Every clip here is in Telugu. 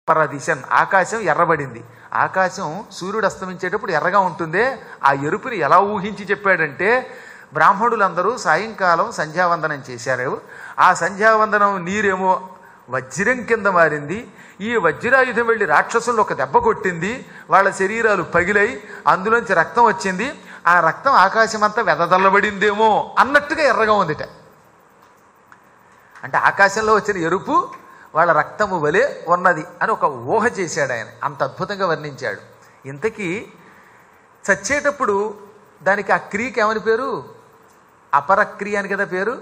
పరదిశన్ ఆకాశం ఎర్రబడింది ఆకాశం సూర్యుడు అస్తమించేటప్పుడు ఎర్రగా ఉంటుందే ఆ ఎరుపుని ఎలా ఊహించి చెప్పాడంటే బ్రాహ్మణులందరూ సాయంకాలం సంధ్యావందనం చేశారు ఆ సంధ్యావందనం నీరేమో వజ్రం కింద మారింది ఈ వజ్రాయుధం వెళ్ళి రాక్షసులు ఒక దెబ్బ కొట్టింది వాళ్ళ శరీరాలు పగిలై అందులోంచి రక్తం వచ్చింది ఆ రక్తం ఆకాశం అంతా వెదజల్లబడిందేమో అన్నట్టుగా ఎర్రగా ఉందిట అంటే ఆకాశంలో వచ్చిన ఎరుపు వాళ్ళ రక్తము వలె ఉన్నది అని ఒక ఊహ చేశాడు ఆయన అంత అద్భుతంగా వర్ణించాడు ఇంతకీ చచ్చేటప్పుడు దానికి ఆ క్రియకి ఏమని పేరు అపరక్రియ అని కదా పేరు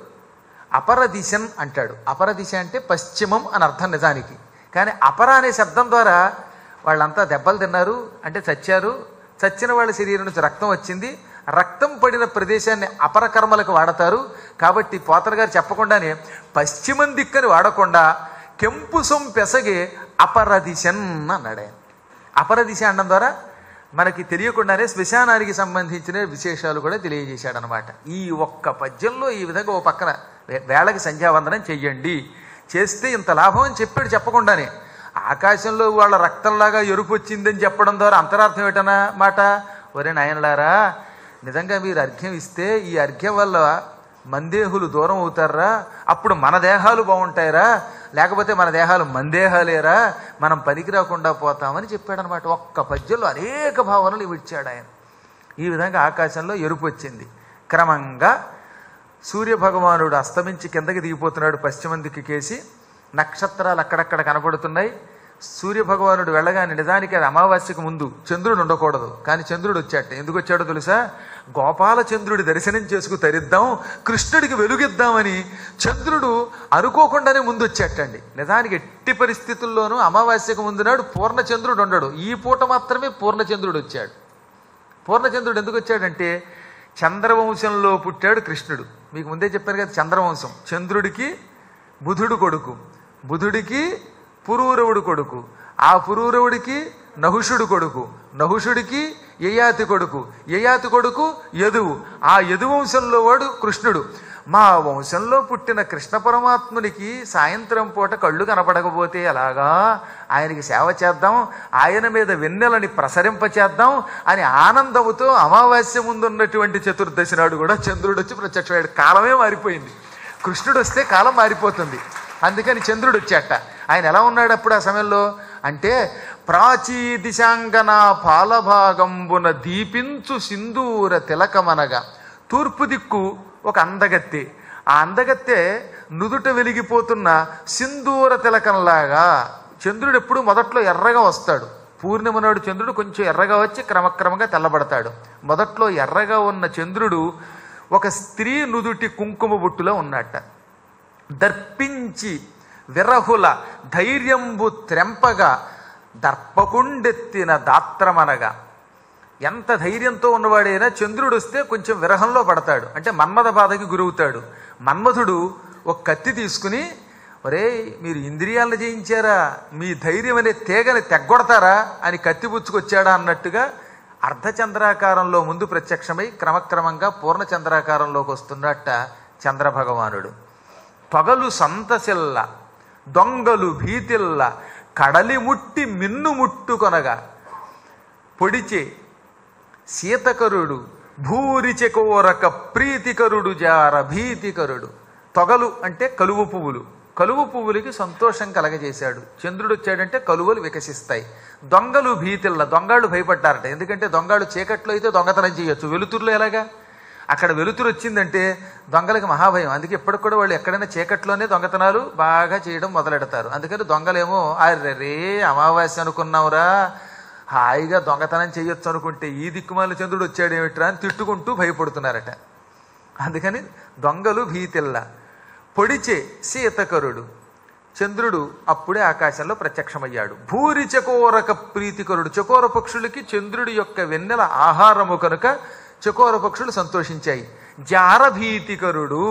అపరదిశన్ అంటాడు అపరదిశ అంటే పశ్చిమం అని అర్థం నిజానికి కానీ అపర అనే శబ్దం ద్వారా వాళ్ళంతా దెబ్బలు తిన్నారు అంటే చచ్చారు చచ్చిన వాళ్ళ శరీరం నుంచి రక్తం వచ్చింది రక్తం పడిన ప్రదేశాన్ని అపరకర్మలకు వాడతారు కాబట్టి పోతన గారు చెప్పకుండానే పశ్చిమం దిక్కని వాడకుండా కెంపు సొం పెసగే అపరదిశన్ అన్నాడు ఆయన అపరదిశ అనడం ద్వారా మనకి తెలియకుండానే శ్మశానానికి సంబంధించిన విశేషాలు కూడా తెలియజేశాడనమాట ఈ ఒక్క పద్యంలో ఈ విధంగా ఓ పక్కన వే- వేళకి సంధ్యావందనం చెయ్యండి చేస్తే ఇంత లాభం అని చెప్పాడు చెప్పకుండానే ఆకాశంలో వాళ్ళ రక్తంలాగా ఎరుపు వచ్చిందని చెప్పడం ద్వారా అంతరార్థం ఏంటన్నా మాట ఒరే నాయనలారా నిజంగా మీరు అర్ఘ్యం ఇస్తే ఈ అర్ఘ్యం వల్ల మందేహులు దూరం అవుతారా అప్పుడు మన దేహాలు బాగుంటాయిరా లేకపోతే మన దేహాలు మందేహాలేరా మనం పనికి రాకుండా పోతామని చెప్పాడనమాట ఒక్క పద్యంలో అనేక భావనలు ఇచ్చాడు ఆయన ఈ విధంగా ఆకాశంలో ఎరుపు వచ్చింది క్రమంగా సూర్య భగవానుడు అస్తమించి కిందకి దిగిపోతున్నాడు పశ్చిమం దిక్కుకేసి నక్షత్రాలు అక్కడక్కడ కనపడుతున్నాయి సూర్య భగవానుడు వెళ్ళగానే నిజానికి అది అమావాస్యకు ముందు చంద్రుడు ఉండకూడదు కానీ చంద్రుడు వచ్చాట ఎందుకు వచ్చాడో తెలుసా గోపాల చంద్రుడి దర్శనం చేసుకు తరిద్దాం కృష్ణుడికి వెలుగిద్దామని చంద్రుడు అనుకోకుండానే ముందు వచ్చేటండి నిజానికి ఎట్టి పరిస్థితుల్లోనూ అమావాస్యకు ముందు నాడు పూర్ణచంద్రుడు ఉండడు ఈ పూట మాత్రమే పూర్ణచంద్రుడు వచ్చాడు పూర్ణచంద్రుడు ఎందుకు వచ్చాడంటే చంద్రవంశంలో పుట్టాడు కృష్ణుడు మీకు ముందే చెప్పాను కదా చంద్రవంశం చంద్రుడికి బుధుడు కొడుకు బుధుడికి పురూరవుడు కొడుకు ఆ పురూరవుడికి నహుషుడు కొడుకు నహుషుడికి యయాతి కొడుకు యయాతి కొడుకు యదువు ఆ యదువంశంలో వాడు కృష్ణుడు మా వంశంలో పుట్టిన కృష్ణ పరమాత్మునికి సాయంత్రం పూట కళ్ళు కనపడకపోతే ఎలాగా ఆయనకి సేవ చేద్దాం ఆయన మీద వెన్నెలని ప్రసరింపచేద్దాం అని ఆనందముతో అమావాస్య ముందున్నటువంటి చతుర్దశి నాడు కూడా చంద్రుడు వచ్చి ప్రత్యక్షమయ్యాడు కాలమే మారిపోయింది కృష్ణుడు వస్తే కాలం మారిపోతుంది అందుకని చంద్రుడు వచ్చాట ఆయన ఎలా ఉన్నాడు అప్పుడు ఆ సమయంలో అంటే ప్రాచీ దిశాంగన పాలభాగంబున దీపించు సింధూర తిలకమనగా తూర్పు దిక్కు ఒక అందగత్తె ఆ అందగత్తె నుదుట వెలిగిపోతున్న సింధూర తిలకంలాగా చంద్రుడు ఎప్పుడు మొదట్లో ఎర్రగా వస్తాడు పూర్ణిమ నాడు చంద్రుడు కొంచెం ఎర్రగా వచ్చి క్రమక్రమంగా తెల్లబడతాడు మొదట్లో ఎర్రగా ఉన్న చంద్రుడు ఒక స్త్రీ నుదుటి కుంకుమ బొట్టులో ఉన్నట్ట దర్పించి విరహుల ధైర్యంబు త్రెంపగా దర్పకుండెత్తిన దాత్రమనగా ఎంత ధైర్యంతో ఉన్నవాడైనా చంద్రుడు వస్తే కొంచెం విరహంలో పడతాడు అంటే మన్మథ బాధకి గురవుతాడు మన్మథుడు ఒక కత్తి తీసుకుని ఒరే మీరు ఇంద్రియాలను జయించారా మీ ధైర్యం అనే తీగని తెగ్గొడతారా అని కత్తి పుచ్చుకొచ్చాడా అన్నట్టుగా అర్ధచంద్రాకారంలో ముందు ప్రత్యక్షమై క్రమక్రమంగా పూర్ణచంద్రాకారంలోకి వస్తున్నట్ట చంద్రభగవానుడు పగలు సంతసిల్ల దొంగలు భీతిల్ల కడలి ముట్టి మిన్ను ముట్టుకొనగా పొడిచే శీతకరుడు భూరిచెకోరక ప్రీతికరుడు జార భీతికరుడు తొగలు అంటే కలువ పువ్వులు కలువ పువ్వులకి సంతోషం కలగజేశాడు చంద్రుడు వచ్చాడంటే కలువలు వికసిస్తాయి దొంగలు భీతిల్ల దొంగళ్ళు భయపడ్డారట ఎందుకంటే దొంగళ్ళు చీకట్లో అయితే దొంగతనం చేయొచ్చు వెలుతురులో ఎలాగా అక్కడ వెలుతురు వచ్చిందంటే దొంగలకి మహాభయం అందుకే ఇప్పటికి కూడా వాళ్ళు ఎక్కడైనా చీకట్లోనే దొంగతనాలు బాగా చేయడం మొదలెడతారు అందుకని దొంగలేమో రే అమావాస్య అనుకున్నావురా హాయిగా దొంగతనం చేయొచ్చు అనుకుంటే ఈ దిక్కుమాల చంద్రుడు వచ్చాడు ఏమిట్రా అని తిట్టుకుంటూ భయపడుతున్నారట అందుకని దొంగలు భీతిల్ల పొడిచే సీతకరుడు చంద్రుడు అప్పుడే ఆకాశంలో ప్రత్యక్షమయ్యాడు భూరి చకోరక ప్రీతికరుడు చకోర పక్షులకి చంద్రుడి యొక్క వెన్నెల ఆహారము కనుక చకోర పక్షులు సంతోషించాయి జారభీతికరుడు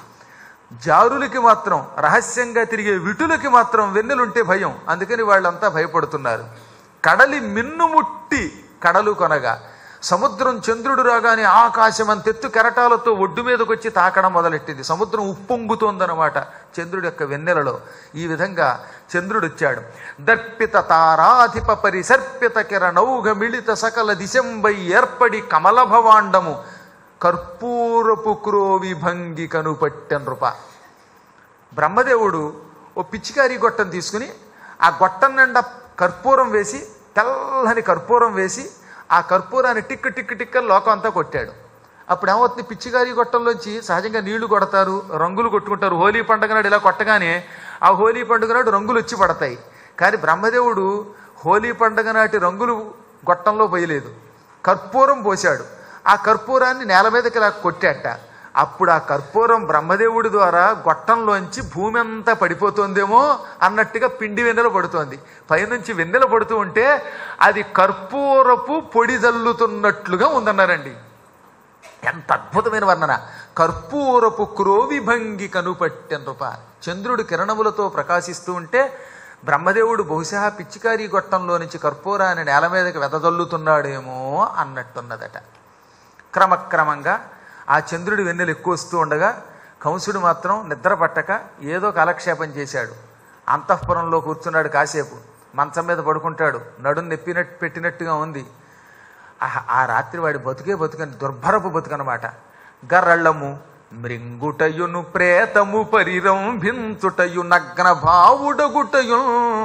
జారులకి మాత్రం రహస్యంగా తిరిగే విటులకి మాత్రం వెన్నెలుంటే భయం అందుకని వాళ్ళంతా భయపడుతున్నారు కడలి మిన్నుముట్టి కడలు కొనగా సముద్రం చంద్రుడు రాగానే ఆకాశం అంతెత్తు కెరటాలతో ఒడ్డు మీదకి వచ్చి తాకడం మొదలెట్టింది సముద్రం ఉప్పొంగుతోందనమాట చంద్రుడి యొక్క వెన్నెలలో ఈ విధంగా చంద్రుడు వచ్చాడు దర్పిత తారాధిప పరిసర్పిత కిరణౌఘ మిళిత సకల దిశంబై ఏర్పడి కమల భవాండము కర్పూరపు క్రోవి భంగి కనుపట్టెన్ రూప బ్రహ్మదేవుడు ఓ పిచ్చికారి గొట్టం తీసుకుని ఆ గొట్టం నిండా కర్పూరం వేసి తెల్లని కర్పూరం వేసి ఆ కర్పూరాన్ని టిక్ టిక్ టిక్ అని లోకం అంతా కొట్టాడు అప్పుడు ఏమవుతుంది పిచ్చికారి గొట్టంలోంచి సహజంగా నీళ్లు కొడతారు రంగులు కొట్టుకుంటారు హోలీ పండుగ నాడు ఇలా కొట్టగానే ఆ హోలీ పండుగ నాడు రంగులు వచ్చి పడతాయి కానీ బ్రహ్మదేవుడు హోలీ పండుగ నాటి రంగులు గొట్టంలో పోయలేదు కర్పూరం పోశాడు ఆ కర్పూరాన్ని నేల మీదకి ఇలా కొట్టాట అప్పుడు ఆ కర్పూరం బ్రహ్మదేవుడి ద్వారా గొట్టంలోంచి భూమి అంతా పడిపోతుందేమో అన్నట్టుగా పిండి వెన్నెల పడుతోంది పైనుంచి వెన్నెల పడుతూ ఉంటే అది కర్పూరపు పొడి జల్లుతున్నట్లుగా ఉందన్నారండి ఎంత అద్భుతమైన వర్ణన కర్పూరపు క్రోవి భంగి కనుపట్టెన్ రూప చంద్రుడు కిరణములతో ప్రకాశిస్తూ ఉంటే బ్రహ్మదేవుడు బహుశా పిచ్చికారి గొట్టంలో నుంచి కర్పూరాన్ని నేల మీదకి వెదజల్లుతున్నాడేమో అన్నట్టున్నదట క్రమక్రమంగా ఆ చంద్రుడి వెన్నెలు ఎక్కువ వస్తూ ఉండగా కంసుడు మాత్రం నిద్ర పట్టక ఏదో కాలక్షేపం చేశాడు అంతఃపురంలో కూర్చున్నాడు కాసేపు మంచం మీద పడుకుంటాడు నడుం నెప్పినట్టు పెట్టినట్టుగా ఉంది ఆహ్, ఆ రాత్రి వాడి బతుకే బతుకని దుర్భరపు బతుకనమాట గర్రళ్ళము మృంగుటయును ప్రేతము పరిరంభించుటయు నగ్న భావుడగుటయు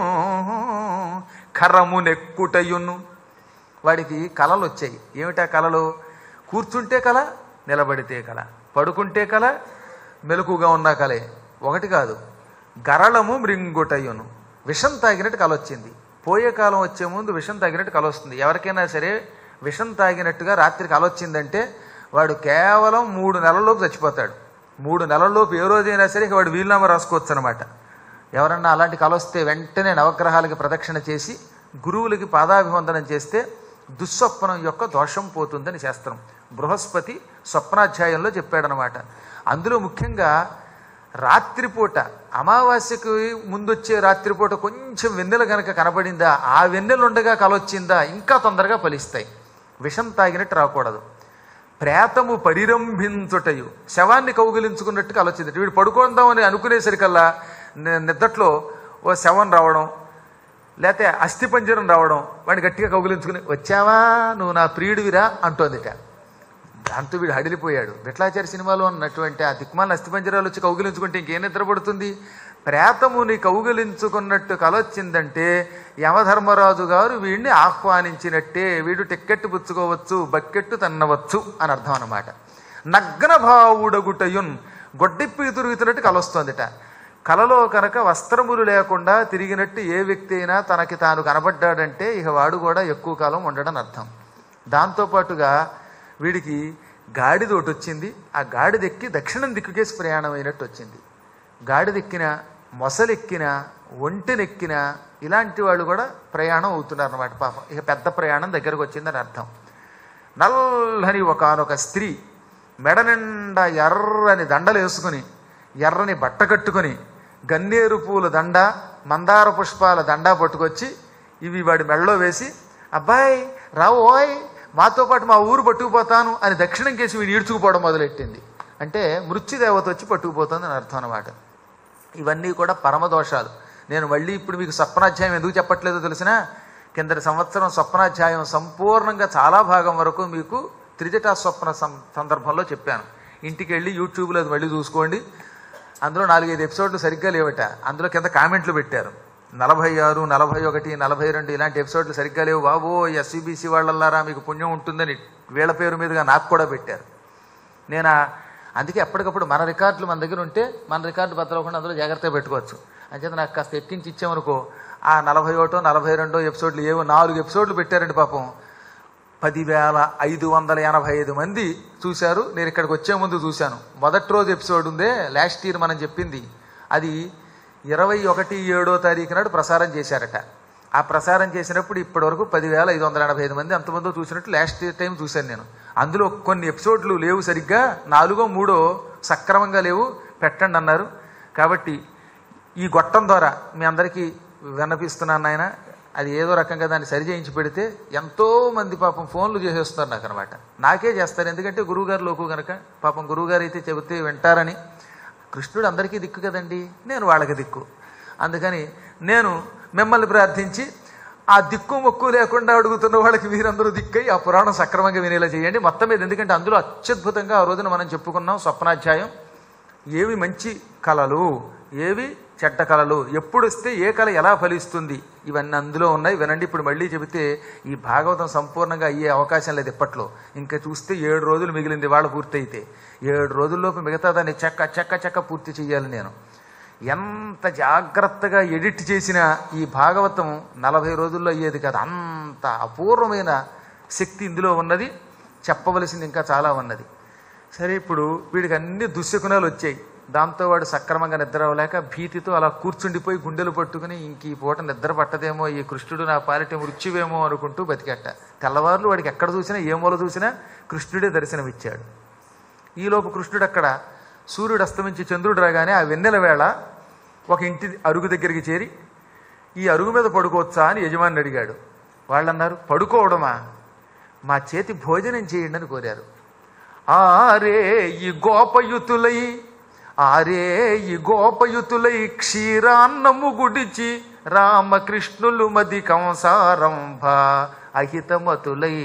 ఖరము నెక్కుటయును వాడికి కళలు వచ్చాయి ఏమిటా కళలు కూర్చుంటే కళ నిలబడితే కళ పడుకుంటే కళ మెలకుగా ఉన్న కలే ఒకటి కాదు గరళము మృంగుటయును విషం తాగినట్టు కల వచ్చింది పోయే కాలం వచ్చే ముందు విషం తాగినట్టు కల వస్తుంది ఎవరికైనా సరే విషం తాగినట్టుగా రాత్రి కల వచ్చిందంటే వాడు కేవలం మూడు నెలల్లోపు చచ్చిపోతాడు మూడు నెలల్లోపు ఏ రోజైనా సరే ఇక వాడు వీలునామా రాసుకోవచ్చు అనమాట ఎవరన్నా అలాంటి కల వస్తే వెంటనే నవగ్రహాలకి ప్రదక్షిణ చేసి గురువులకి పాదాభివందనం చేస్తే దుస్వప్నం యొక్క దోషం పోతుందని శాస్త్రం బృహస్పతి స్వప్నాధ్యాయంలో చెప్పాడనమాట అందులో ముఖ్యంగా రాత్రిపూట అమావాస్యకు ముందొచ్చే రాత్రిపూట కొంచెం వెన్నెల గనక కనపడిందా ఆ వెన్నెలు ఉండగా కలొచ్చిందా ఇంకా తొందరగా ఫలిస్తాయి విషం తాగినట్టు రాకూడదు ప్రేతము పరిరంభించుటయు శవాన్ని కౌగిలించుకున్నట్టు కలొచ్చింది వీడు పడుకుందామని అనుకునేసరికల్లా ని- నిద్దట్లో ఓ శవం రావడం లేకపోతే అస్థిపంజరం రావడం వాడిని గట్టిగా కౌగిలించుకుని వచ్చావా నువ్వు నా ప్రియుడివిరా అంటోందిట దాంతో వీడు హడిలిపోయాడు విట్లాచారి సినిమాలో ఉన్నటువంటి ఆ దిక్మాల అస్థిపంజరాలు వచ్చి కౌగిలించుకుంటే ఇంకేం నిద్రపడుతుంది ప్రేతముని కౌగిలించుకున్నట్టు కలొచ్చిందంటే యమధర్మరాజు గారు వీడిని ఆహ్వానించినట్టే వీడు టిక్కెట్టు పుచ్చుకోవచ్చు బక్కెట్టు తన్నవచ్చు అని అర్థం అన్నమాట నగ్నభావుడగుటయున్ గొడ్డిప్పి తిరుగుతున్నట్టు కలొస్తోందిట కలలో కనుక వస్త్రములు లేకుండా తిరిగినట్టు ఏ వ్యక్తి అయినా తనకి తాను కనబడ్డాడంటే ఇక వాడు కూడా ఎక్కువ కాలం ఉండడం అర్థం దాంతోపాటుగా వీడికి గాడిద ఒకటి వచ్చింది ఆ గాడిద ఎక్కి దక్షిణం దిక్కుకేసి ప్రయాణం అయినట్టు వచ్చింది గాడిదెక్కిన మొసలెక్కిన ఒంటెనెక్కిన ఇలాంటి వాళ్ళు కూడా ప్రయాణం అవుతున్నారు అన్నమాట పాపం ఇక పెద్ద ప్రయాణం దగ్గరకు వచ్చిందని అర్థం నల్లని ఒకనొక స్త్రీ మెడ నిండా ఎర్రని దండలు వేసుకుని ఎర్రని బట్ట కట్టుకుని గన్నేరు పూల దండ మందార పుష్పాల దండ పట్టుకొచ్చి ఇవి వాడి మెడలో వేసి అబ్బాయి రావు ఓయ్ మాతో పాటు మా ఊరు పట్టుకుపోతాను అని దక్షిణం కేసి వీడు ఈడ్చుకుపోవడం మొదలెట్టింది అంటే మృత్యుదేవత వచ్చి పట్టుకుపోతుంది అని అర్థం అనమాట ఇవన్నీ కూడా పరమదోషాలు నేను మళ్ళీ ఇప్పుడు మీకు స్వప్నాధ్యాయం ఎందుకు చెప్పట్లేదో తెలిసినా కిందటి సంవత్సరం స్వప్నాధ్యాయం సంపూర్ణంగా చాలా భాగం వరకు మీకు త్రిజటా స్వప్న సం- సందర్భంలో చెప్పాను ఇంటికి వెళ్ళి యూట్యూబ్లో అది మళ్ళీ చూసుకోండి అందులో నాలుగైదు ఎపిసోడ్లు సరిగ్గా లేవట అందులో కింద కామెంట్లు పెట్టారు నలభై ఆరు నలభై ఒకటి నలభై రెండు ఇలాంటి ఎపిసోడ్లు సరిగ్గా లేవు బాబో ఎస్సీబీసీ వాళ్ళల్లారా మీకు పుణ్యం ఉంటుందని వీళ్ళ పేరు మీదుగా నాకు కూడా పెట్టారు నేను ఆ- అందుకే ఎప్పటికప్పుడు మన రికార్డులు మన దగ్గర ఉంటే మన రికార్డు బద్దలకుండా అందులో జాగ్రత్తగా పెట్టుకోవచ్చు అంచేత నాకు కాస్త ఎక్కించి ఇచ్చామనుకో ఆ నలభై ఒకటో నలభై రెండో ఎపిసోడ్లు ఏవో నాలుగు ఎపిసోడ్లు పెట్టారండి పాపం పదివేల ఐదు వందల ఎనభై ఐదు మంది చూశారు నేను ఇక్కడికి వచ్చే ముందు చూశాను మొదటి రోజు ఎపిసోడ్ ఉందే లాస్ట్ ఇయర్ మనం చెప్పింది అది ఇరవై ఒకటి ఏడో తారీఖు నాడు ప్రసారం చేశారట ఆ ప్రసారం చేసినప్పుడు ఇప్పటివరకు పదివేల ఐదు వందల ఎనభై ఐదు మంది అంతమందో చూసినట్టు లాస్ట్ టైం చూశాను నేను అందులో కొన్ని ఎపిసోడ్లు లేవు సరిగ్గా నాలుగో మూడో సక్రమంగా లేవు పెట్టండి అన్నారు కాబట్టి ఈ గొట్టం ద్వారా మీ అందరికీ విన్నపిస్తున్నాను నాయన అది ఏదో రకంగా దాన్ని సరి చేయించి పెడితే ఎంతో మంది పాపం ఫోన్లు చేసేస్తున్నారు నాకు అనమాట నాకే చేస్తారు ఎందుకంటే గురువుగారు లోకు గనక పాపం గురువుగారు అయితే చెబితే వింటారని కృష్ణుడు అందరికీ దిక్కు కదండి నేను వాళ్ళకి దిక్కు అందుకని నేను మిమ్మల్ని ప్రార్థించి ఆ దిక్కు మొక్కు లేకుండా అడుగుతున్న వాళ్ళకి మీరందరూ దిక్కై ఆ పురాణం సక్రమంగా వినేలా చేయండి మొత్తం మీద ఎందుకంటే అందులో అత్యద్భుతంగా ఆ రోజున మనం చెప్పుకున్నాం స్వప్నాధ్యాయం ఏవి మంచి కళలు ఏవి చెడ్డ కళలు ఎప్పుడు వస్తే ఏ కళ ఎలా ఫలిస్తుంది ఇవన్నీ అందులో ఉన్నాయి వినండి ఇప్పుడు మళ్ళీ చెబితే ఈ భాగవతం సంపూర్ణంగా అయ్యే అవకాశం లేదు ఇప్పట్లో ఇంకా చూస్తే ఏడు రోజులు మిగిలింది వాళ్ళు పూర్తయితే ఏడు రోజుల్లోపు మిగతా దాన్ని చెక్క చెక్క చెక్క పూర్తి చేయాలి నేను ఎంత జాగ్రత్తగా ఎడిట్ చేసినా ఈ భాగవతం నలభై రోజుల్లో అయ్యేది కాదు అంత అపూర్వమైన శక్తి ఇందులో ఉన్నది చెప్పవలసింది ఇంకా చాలా ఉన్నది సరే ఇప్పుడు వీడికి అన్ని దుశ్శకునాలు వచ్చాయి దాంతో వాడు సక్రమంగా నిద్ర అవ్వలేక భీతితో అలా కూర్చుండిపోయి గుండెలు పట్టుకుని ఇంక ఈ పూట నిద్ర పట్టదేమో ఈ కృష్ణుడు నా పాలిట మృత్యువేమో అనుకుంటూ బతికట్ట తెల్లవారులు వాడికి ఎక్కడ చూసినా ఏ మూల చూసినా కృష్ణుడే దర్శనమిచ్చాడు ఈలోపు కృష్ణుడు అక్కడ సూర్యుడు అస్తమించి చంద్రుడు రాగానే ఆ వెన్నెల వేళ ఒక ఇంటి అరుగు దగ్గరికి చేరి ఈ అరుగు మీద పడుకోవచ్చా అని యజమాని అడిగాడు వాళ్ళు అన్నారు పడుకోవడమా మా చేతి భోజనం చేయండి అని కోరారు ఆరే ఈ గోపయుతులై ఆరే ఈ గోపయుతులై క్షీరాన్నము గుడిచి రామకృష్ణులు మది కంసారంభ అహితమతులై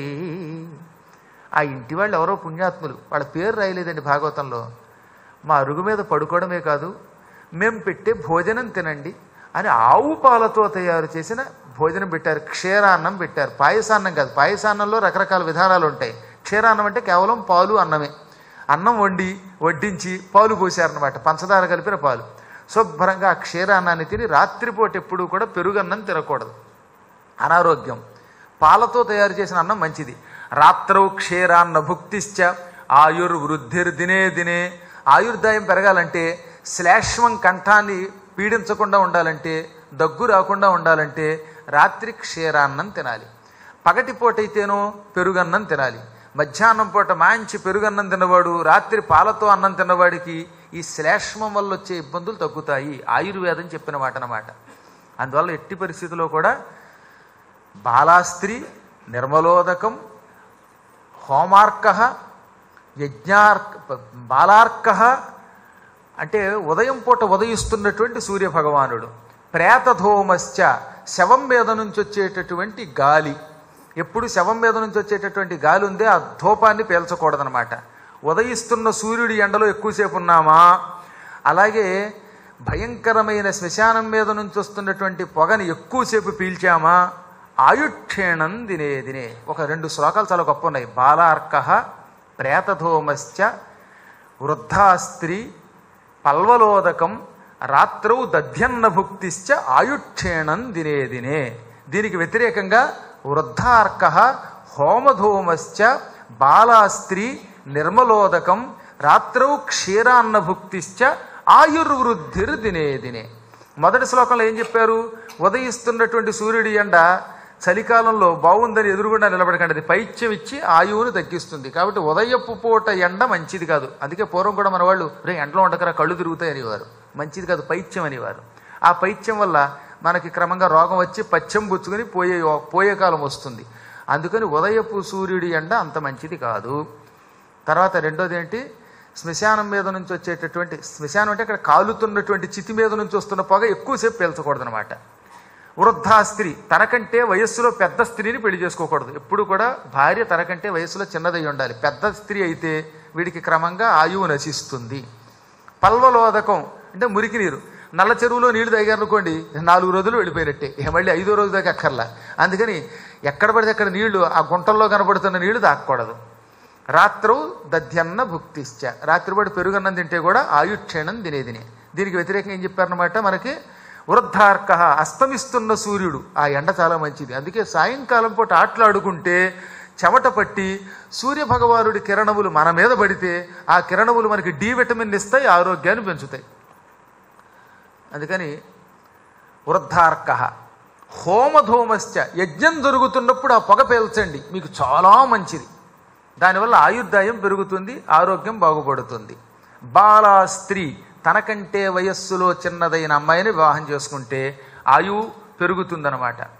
ఆ ఇంటి వాళ్ళు ఎవరో పుణ్యాత్ములు వాళ్ళ పేరు రాయలేదండి భాగవతంలో మా అరుగు మీద పడుకోవడమే కాదు మేం పెట్టే భోజనం తినండి అని ఆవు పాలతో తయారు చేసిన భోజనం పెట్టారు క్షీరాన్నం పెట్టారు పాయసాన్నం కాదు పాయసాన్నంలో రకరకాల విధానాలు ఉంటాయి క్షీరాన్నం అంటే కేవలం పాలు అన్నమే అన్నం వండి వడ్డించి పాలు పోసారనమాట పంచదార కలిపిన పాలు శుభ్రంగా ఆ క్షీరాన్నాన్ని తిని రాత్రిపూట ఎప్పుడూ కూడా పెరుగన్నం తినకూడదు అనారోగ్యం పాలతో తయారు చేసిన అన్నం మంచిది రాత్రౌ క్షీరాన్న భుక్తిశ్చ ఆయుర్వృద్ధిర్ దినే దినే ఆయుర్దాయం పెరగాలంటే శ్లేష్మం కంఠాన్ని పీడించకుండా ఉండాలంటే దగ్గు రాకుండా ఉండాలంటే రాత్రి క్షీరాన్నం తినాలి పగటిపూట అయితేనో పెరుగన్నం తినాలి మధ్యాహ్నం పూట మంచి పెరుగన్నం తిన్నవాడు రాత్రి పాలతో అన్నం తిన్నవాడికి ఈ శ్లేష్మం వల్ల వచ్చే ఇబ్బందులు తగ్గుతాయి ఆయుర్వేదం చెప్పిన మాట అన్నమాట అందువల్ల ఎట్టి పరిస్థితిలో కూడా బాలాస్త్రి నిర్మలోదకం హోమార్క యజ్ఞార్క బాలార్క అంటే ఉదయం పూట ఉదయిస్తున్నటువంటి సూర్య భగవానుడు ప్రేతధూమశ్చ శవం మీద నుంచి వచ్చేటటువంటి గాలి ఎప్పుడు శవం మీద నుంచి వచ్చేటటువంటి గాలి ఉందే ఆ ధూపాన్ని పీల్చకూడదనమాట ఉదయిస్తున్న సూర్యుడి ఎండలో ఎక్కువసేపు ఉన్నామా అలాగే భయంకరమైన శ్మశానం మీద నుంచి వస్తున్నటువంటి పొగని ఎక్కువసేపు పీల్చామా ఆయుక్షేణం దినే దినే ఒక రెండు శ్లోకాలు చాలా గొప్ప ఉన్నాయి బాలార్క ప్రేతధూమశ్చ వృద్ధాస్త్రీ పల్వలోదకం రాత్రౌ దధ్యన్న భుక్తిశ్చ ఆయుక్షేణం దినే దినే దీనికి వ్యతిరేకంగా వృద్ధార్క హోమధూమశ్చ బాలాస్త్రీ నిర్మలోదకం రాత్రౌ క్షీరాన్న భుక్తిశ్చ ఆయుర్వృద్ధిర్ దినే దినే మొదటి శ్లోకంలో ఏం చెప్పారు ఉదయిస్తున్నటువంటి సూర్యుడి ఎండ చలికాలంలో బాగుందని ఎదురుగుండా నిలబడకండి అది పైత్యం ఇచ్చి ఆయువును తగ్గిస్తుంది కాబట్టి ఉదయపు పూట ఎండ మంచిది కాదు అందుకే పూర్వం కూడా మన వాళ్ళు రే ఎండలో ఉండకరా కళ్ళు తిరుగుతాయి అనేవారు మంచిది కాదు పైత్యం అనేవారు ఆ పైత్యం వల్ల మనకి క్రమంగా రోగం వచ్చి పచ్చం పుచ్చుకొని పోయే పోయే కాలం వస్తుంది అందుకని ఉదయపు సూర్యుడి ఎండ అంత మంచిది కాదు తర్వాత రెండోది ఏంటి శ్మశానం మీద నుంచి వచ్చేటటువంటి శ్మశానం అంటే అక్కడ కాలుతున్నటువంటి చితి మీద నుంచి వస్తున్న పొగ ఎక్కువసేపు పీల్చకూడదనమాట వృద్ధా స్త్రీ తనకంటే వయస్సులో పెద్ద స్త్రీని పెళ్లి చేసుకోకూడదు ఎప్పుడు కూడా భార్య తనకంటే వయస్సులో చిన్నదై ఉండాలి పెద్ద స్త్రీ అయితే వీడికి క్రమంగా ఆయువు నశిస్తుంది పల్వలోదకం అంటే మురికి నీరు నల్ల చెరువులో నీళ్లు తాగారనుకోండి నాలుగు రోజులు వెళ్ళిపోయినట్టే ఇక మళ్ళీ ఐదో రోజు దాకా అక్కర్లా అందుకని ఎక్కడ పడితే అక్కడ నీళ్లు ఆ గుంటల్లో కనబడుతున్న నీళ్లు తాకూడదు రాత్రు దధ్యన్న భుక్తిశ్చ రాత్రిపాటు పెరుగన్నం తింటే కూడా ఆయుక్షేణం తినేదినే దీనికి వ్యతిరేకంగా ఏం చెప్పారనమాట మనకి వృద్ధార్క అస్తమిస్తున్న సూర్యుడు ఆ ఎండ చాలా మంచిది అందుకే సాయంకాలం పూట ఆటలాడుకుంటే చెమట పట్టి సూర్య భగవానుడి కిరణములు మన మీద పడితే ఆ కిరణములు మనకి డి విటమిన్ ఇస్తాయి ఆరోగ్యాన్ని పెంచుతాయి అందుకని వృద్ధార్క హోమధూమశ్చ యజ్ఞం జరుగుతున్నప్పుడు ఆ పొగ పేల్చండి మీకు చాలా మంచిది దానివల్ల ఆయుర్దాయం పెరుగుతుంది ఆరోగ్యం బాగుపడుతుంది బాలా స్త్రీ తనకంటే వయస్సులో చిన్నదైన అమ్మాయిని వివాహం చేసుకుంటే ఆయువు పెరుగుతుందన్నమాట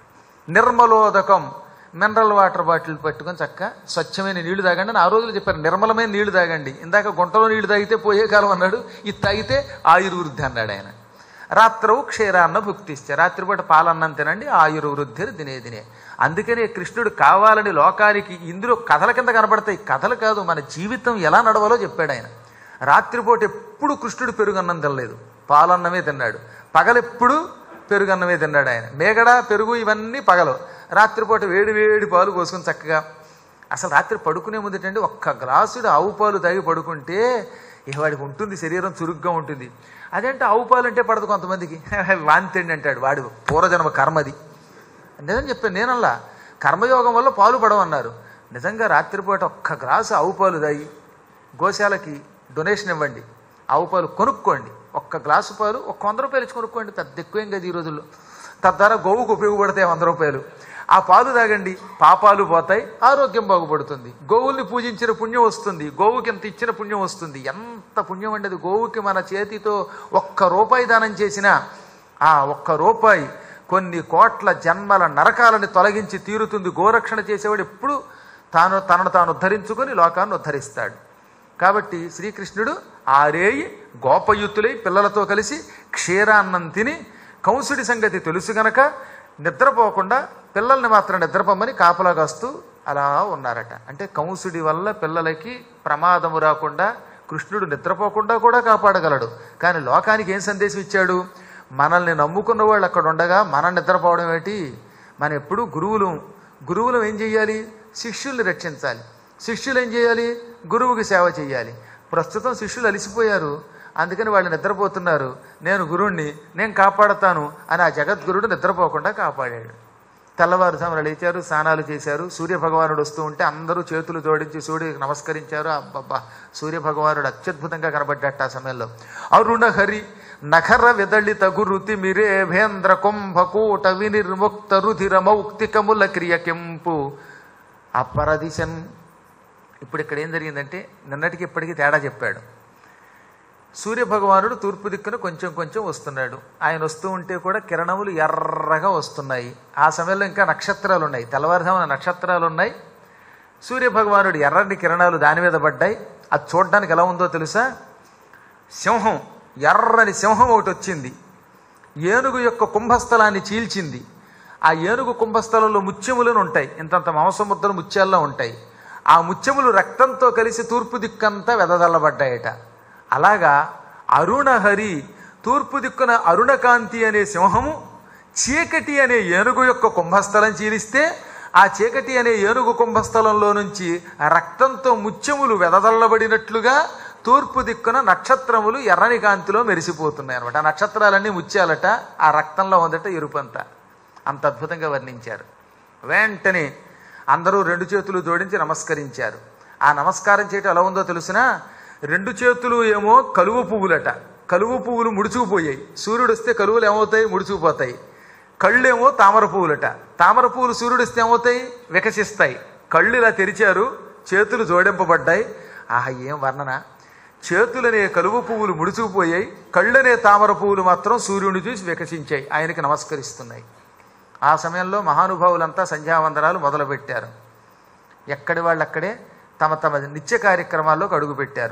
నిర్మలోదకం మినరల్ వాటర్ బాటిల్ పెట్టుకొని చక్క స్వచ్ఛమైన నీళ్లు తాగండి అని ఆ రోజులు చెప్పారు నిర్మలమైన నీళ్లు తాగండి ఇందాక గుంటలో నీళ్లు తాగితే పోయే కాలం అన్నాడు ఇది తాగితే ఆయుర్వృద్ధి అన్నాడు ఆయన రాత్రవు క్షీరాన్న భుక్తిస్తే రాత్రిపూట పాలన్నం తినండి ఆయుర్వృద్ధి దినే దినే అందుకనే కృష్ణుడు కావాలని లోకానికి ఇందులో కథల కింద కనబడతాయి కథలు కాదు మన జీవితం ఎలా నడవాలో చెప్పాడు ఆయన రాత్రిపూట ఎప్పుడు కృష్ణుడు పెరుగన్నం తినలేదు పాలన్నమే తిన్నాడు పగలెప్పుడు పెరుగన్నమే తిన్నాడు ఆయన మేగడ పెరుగు ఇవన్నీ పగలు రాత్రిపూట వేడి వేడి పాలు పోసుకొని చక్కగా అసలు రాత్రి పడుకునే ముందుటండి ఒక్క గ్లాసుడు ఆవు పాలు తాగి పడుకుంటే ఇక వాడికి ఉంటుంది శరీరం చురుగ్గా ఉంటుంది అదేంటే ఆవు పాలు అంటే పడదు కొంతమందికి వాంతండి అంటాడు వాడి పూర్వజన్మ కర్మది నిజం చెప్పాను నేనల్లా కర్మయోగం వల్ల పాలు పడవన్నారు నిజంగా రాత్రిపూట ఒక్క గ్లాసు ఆవు పాలు తాగి గోశాలకి డొనేషన్ ఇవ్వండి ఆవు పాలు కొనుక్కోండి ఒక్క గ్లాసు పాలు ఒక్క వంద రూపాయలు ఇచ్చి కొనుక్కోండి పెద్ద ఎక్కువేం కదా ఈ రోజుల్లో తద్వారా గోవుకు ఉపయోగపడతాయి వంద రూపాయలు ఆ పాలు తాగండి పాపాలు పోతాయి ఆరోగ్యం బాగుపడుతుంది గోవుల్ని పూజించిన పుణ్యం వస్తుంది గోవుకి ఎంత ఇచ్చిన పుణ్యం వస్తుంది ఎంత పుణ్యం ఉండేది గోవుకి మన చేతితో ఒక్క రూపాయి దానం చేసినా ఆ ఒక్క రూపాయి కొన్ని కోట్ల జన్మల నరకాలని తొలగించి తీరుతుంది గోరక్షణ చేసేవాడు ఎప్పుడు తాను తనను తాను ఉద్ధరించుకొని లోకాన్ని ఉద్ధరిస్తాడు కాబట్టి శ్రీకృష్ణుడు ఆరేయి గోపయుత్తులై పిల్లలతో కలిసి క్షీరాన్నం తిని కంసుడి సంగతి తెలుసు గనక నిద్రపోకుండా పిల్లల్ని మాత్రం నిద్రపోమని కాపలా కాస్తూ అలా ఉన్నారట అంటే కంసుడి వల్ల పిల్లలకి ప్రమాదము రాకుండా కృష్ణుడు నిద్రపోకుండా కూడా కాపాడగలడు కానీ లోకానికి ఏం సందేశం ఇచ్చాడు మనల్ని నమ్ముకున్న వాళ్ళు అక్కడ ఉండగా మనం నిద్రపోవడం ఏంటి మనం ఎప్పుడు గురువులు గురువులు ఏం చేయాలి శిష్యుల్ని రక్షించాలి శిష్యులు ఏం చేయాలి గురువుకి సేవ చేయాలి ప్రస్తుతం శిష్యులు అలిసిపోయారు అందుకని వాళ్ళు నిద్రపోతున్నారు నేను గురువుణ్ణి నేను కాపాడతాను అని ఆ జగద్గురుడు నిద్రపోకుండా కాపాడాడు తెల్లవారుజామున లేచారు స్నానాలు చేశారు సూర్యభగవానుడు వస్తూ ఉంటే అందరూ చేతులు జోడించి సూర్యుడికి నమస్కరించారు అబ్బబ్బా సూర్యభగవానుడు అత్యద్భుతంగా కనబడ్డట్టు ఆ సమయంలో అరుణ హరి నఖర విదళిత గురుతి మిరేభేంద్ర కుంభకూట వినిర్ముక్త రుధిర మౌక్తికముల క్రియ కెంపు అపరదిశన్ ఇప్పుడు ఇక్కడ ఏం జరిగిందంటే నిన్నటికి ఇప్పటికీ తేడా చెప్పాడు సూర్యభగవానుడు తూర్పు దిక్కున కొంచెం కొంచెం వస్తున్నాడు ఆయన వస్తూ ఉంటే కూడా కిరణములు ఎర్రగా వస్తున్నాయి ఆ సమయంలో ఇంకా నక్షత్రాలు ఉన్నాయి తెల్లవారుజామున నక్షత్రాలు ఉన్నాయి సూర్యభగవానుడు ఎర్రని కిరణాలు దాని మీద పడ్డాయి అది చూడడానికి ఎలా ఉందో తెలుసా సింహం ఎర్రని సింహం ఒకటి వచ్చింది ఏనుగు యొక్క కుంభస్థలాన్ని చీల్చింది ఆ ఏనుగు కుంభస్థలంలో ముత్యములను ఉంటాయి ఇంతంత మాంసముద్దలు ముత్యాల్లో ఉంటాయి ఆ ముత్యములు రక్తంతో కలిసి తూర్పు దిక్కంతా వెదజల్లబడ్డాయట అలాగా అరుణహరి తూర్పు దిక్కున అరుణకాంతి అనే సింహము చీకటి అనే ఏనుగు యొక్క కుంభస్థలం చీలిస్తే ఆ చీకటి అనే ఏనుగు కుంభస్థలంలో నుంచి రక్తంతో ముత్యములు వెదజల్లబడినట్లుగా తూర్పు దిక్కున నక్షత్రములు ఎర్రని కాంతిలో మెరిసిపోతున్నాయి అనమాట ఆ నక్షత్రాలన్నీ ముత్యాలట ఆ రక్తంలో ఉందట ఎరుపంతా అంత అద్భుతంగా వర్ణించారు వెంటనే అందరూ రెండు చేతులు జోడించి నమస్కరించారు ఆ నమస్కారం చేయటం ఎలా ఉందో తెలుసునా రెండు చేతులు ఏమో కలువ పువ్వులట కలువ పువ్వులు ముడుచుకుపోయాయి సూర్యుడు వస్తే కలువలు ఏమవుతాయి ముడుచుకుపోతాయి కళ్ళేమో తామర పువ్వులట తామర పువ్వులు సూర్యుడు వస్తే ఏమవుతాయి వికసిస్తాయి కళ్ళు ఇలా తెరిచారు చేతులు జోడింపబడ్డాయి ఆహా ఏం వర్ణన చేతులనే కలువ పువ్వులు ముడుచుకుపోయాయి కళ్ళనే తామర పువ్వులు మాత్రం సూర్యుడిని చూసి వికసించాయి ఆయనకి నమస్కరిస్తున్నాయి ఆ సమయంలో మహానుభావులంతా సంధ్యావందనాలు మొదలుపెట్టారు ఎక్కడి వాళ్ళు అక్కడే తమ తమ నిత్య కార్యక్రమాల్లోకి అడుగుపెట్టారు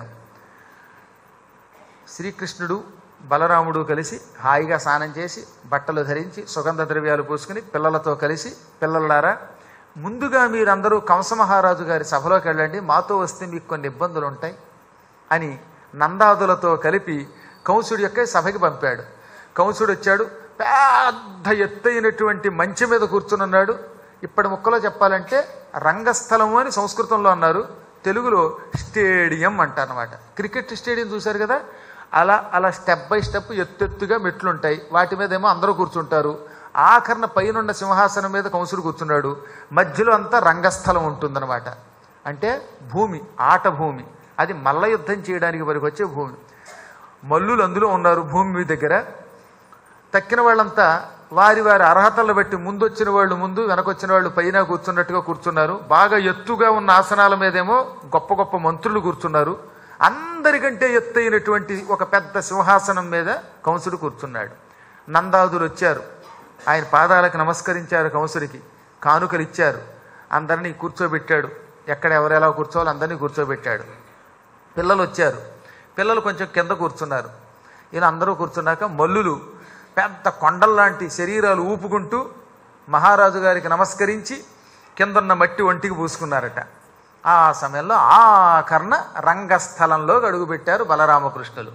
శ్రీకృష్ణుడు బలరాముడు కలిసి హాయిగా స్నానం చేసి బట్టలు ధరించి సుగంధ ద్రవ్యాలు పూసుకుని పిల్లలతో కలిసి పిల్లలారా ముందుగా మీరందరూ కంసమహారాజు గారి సభలోకి వెళ్ళండి మాతో వస్తే మీకు కొన్ని ఇబ్బందులు ఉంటాయి అని నందాదులతో కలిపి కంసుడి యొక్క సభకి పంపాడు కంసుడు వచ్చాడు పెద్ద ఎత్తైనటువంటి మంచె మీద కూర్చునున్నాడు ఇప్పటి ముక్కలో చెప్పాలంటే రంగస్థలము అని సంస్కృతంలో అన్నారు తెలుగులో స్టేడియం అంటారనమాట క్రికెట్ స్టేడియం చూశారు కదా అలా అలా స్టెప్ బై స్టెప్ ఎత్తెత్తుగా మెట్లుంటాయి వాటి మీద ఏమో అందరూ కూర్చుంటారు ఆఖరణ పైనున్న సింహాసనం మీద కంసుడు కూర్చున్నాడు మధ్యలో అంతా రంగస్థలం ఉంటుందన్నమాట అంటే భూమి ఆట భూమి అది మల్ల యుద్ధం చేయడానికి వరకు వచ్చే భూమి మల్లులు అందులో ఉన్నారు భూమి మీ దగ్గర తక్కిన వాళ్ళంతా వారి వారి అర్హతలు బట్టి ముందు వచ్చిన వాళ్ళు ముందు వెనకొచ్చిన వాళ్ళు పైన కూర్చున్నట్టుగా కూర్చున్నారు బాగా ఎత్తుగా ఉన్న ఆసనాల మీదేమో గొప్ప గొప్ప మంత్రులు కూర్చున్నారు అందరికంటే ఎత్తైనటువంటి ఒక పెద్ద సింహాసనం మీద కంసుడు కూర్చున్నాడు నందాదులు వచ్చారు ఆయన పాదాలకు నమస్కరించారు కంసుడికి కానుకలు ఇచ్చారు అందరినీ కూర్చోబెట్టాడు ఎక్కడ ఎవరు ఎలా కూర్చోవాలో అందరినీ కూర్చోబెట్టాడు పిల్లలు వచ్చారు పిల్లలు కొంచెం కింద కూర్చున్నారు ఇలా అందరూ కూర్చున్నాక మల్లులు పెద్ద కొండల్లాంటి శరీరాలు ఊపుకుంటూ మహారాజు గారికి నమస్కరించి కిందన్న మట్టి ఒంటికి పూసుకున్నారట ఆ సమయంలో ఆకర్ణ రంగస్థలంలో అడుగుపెట్టారు బలరామకృష్ణులు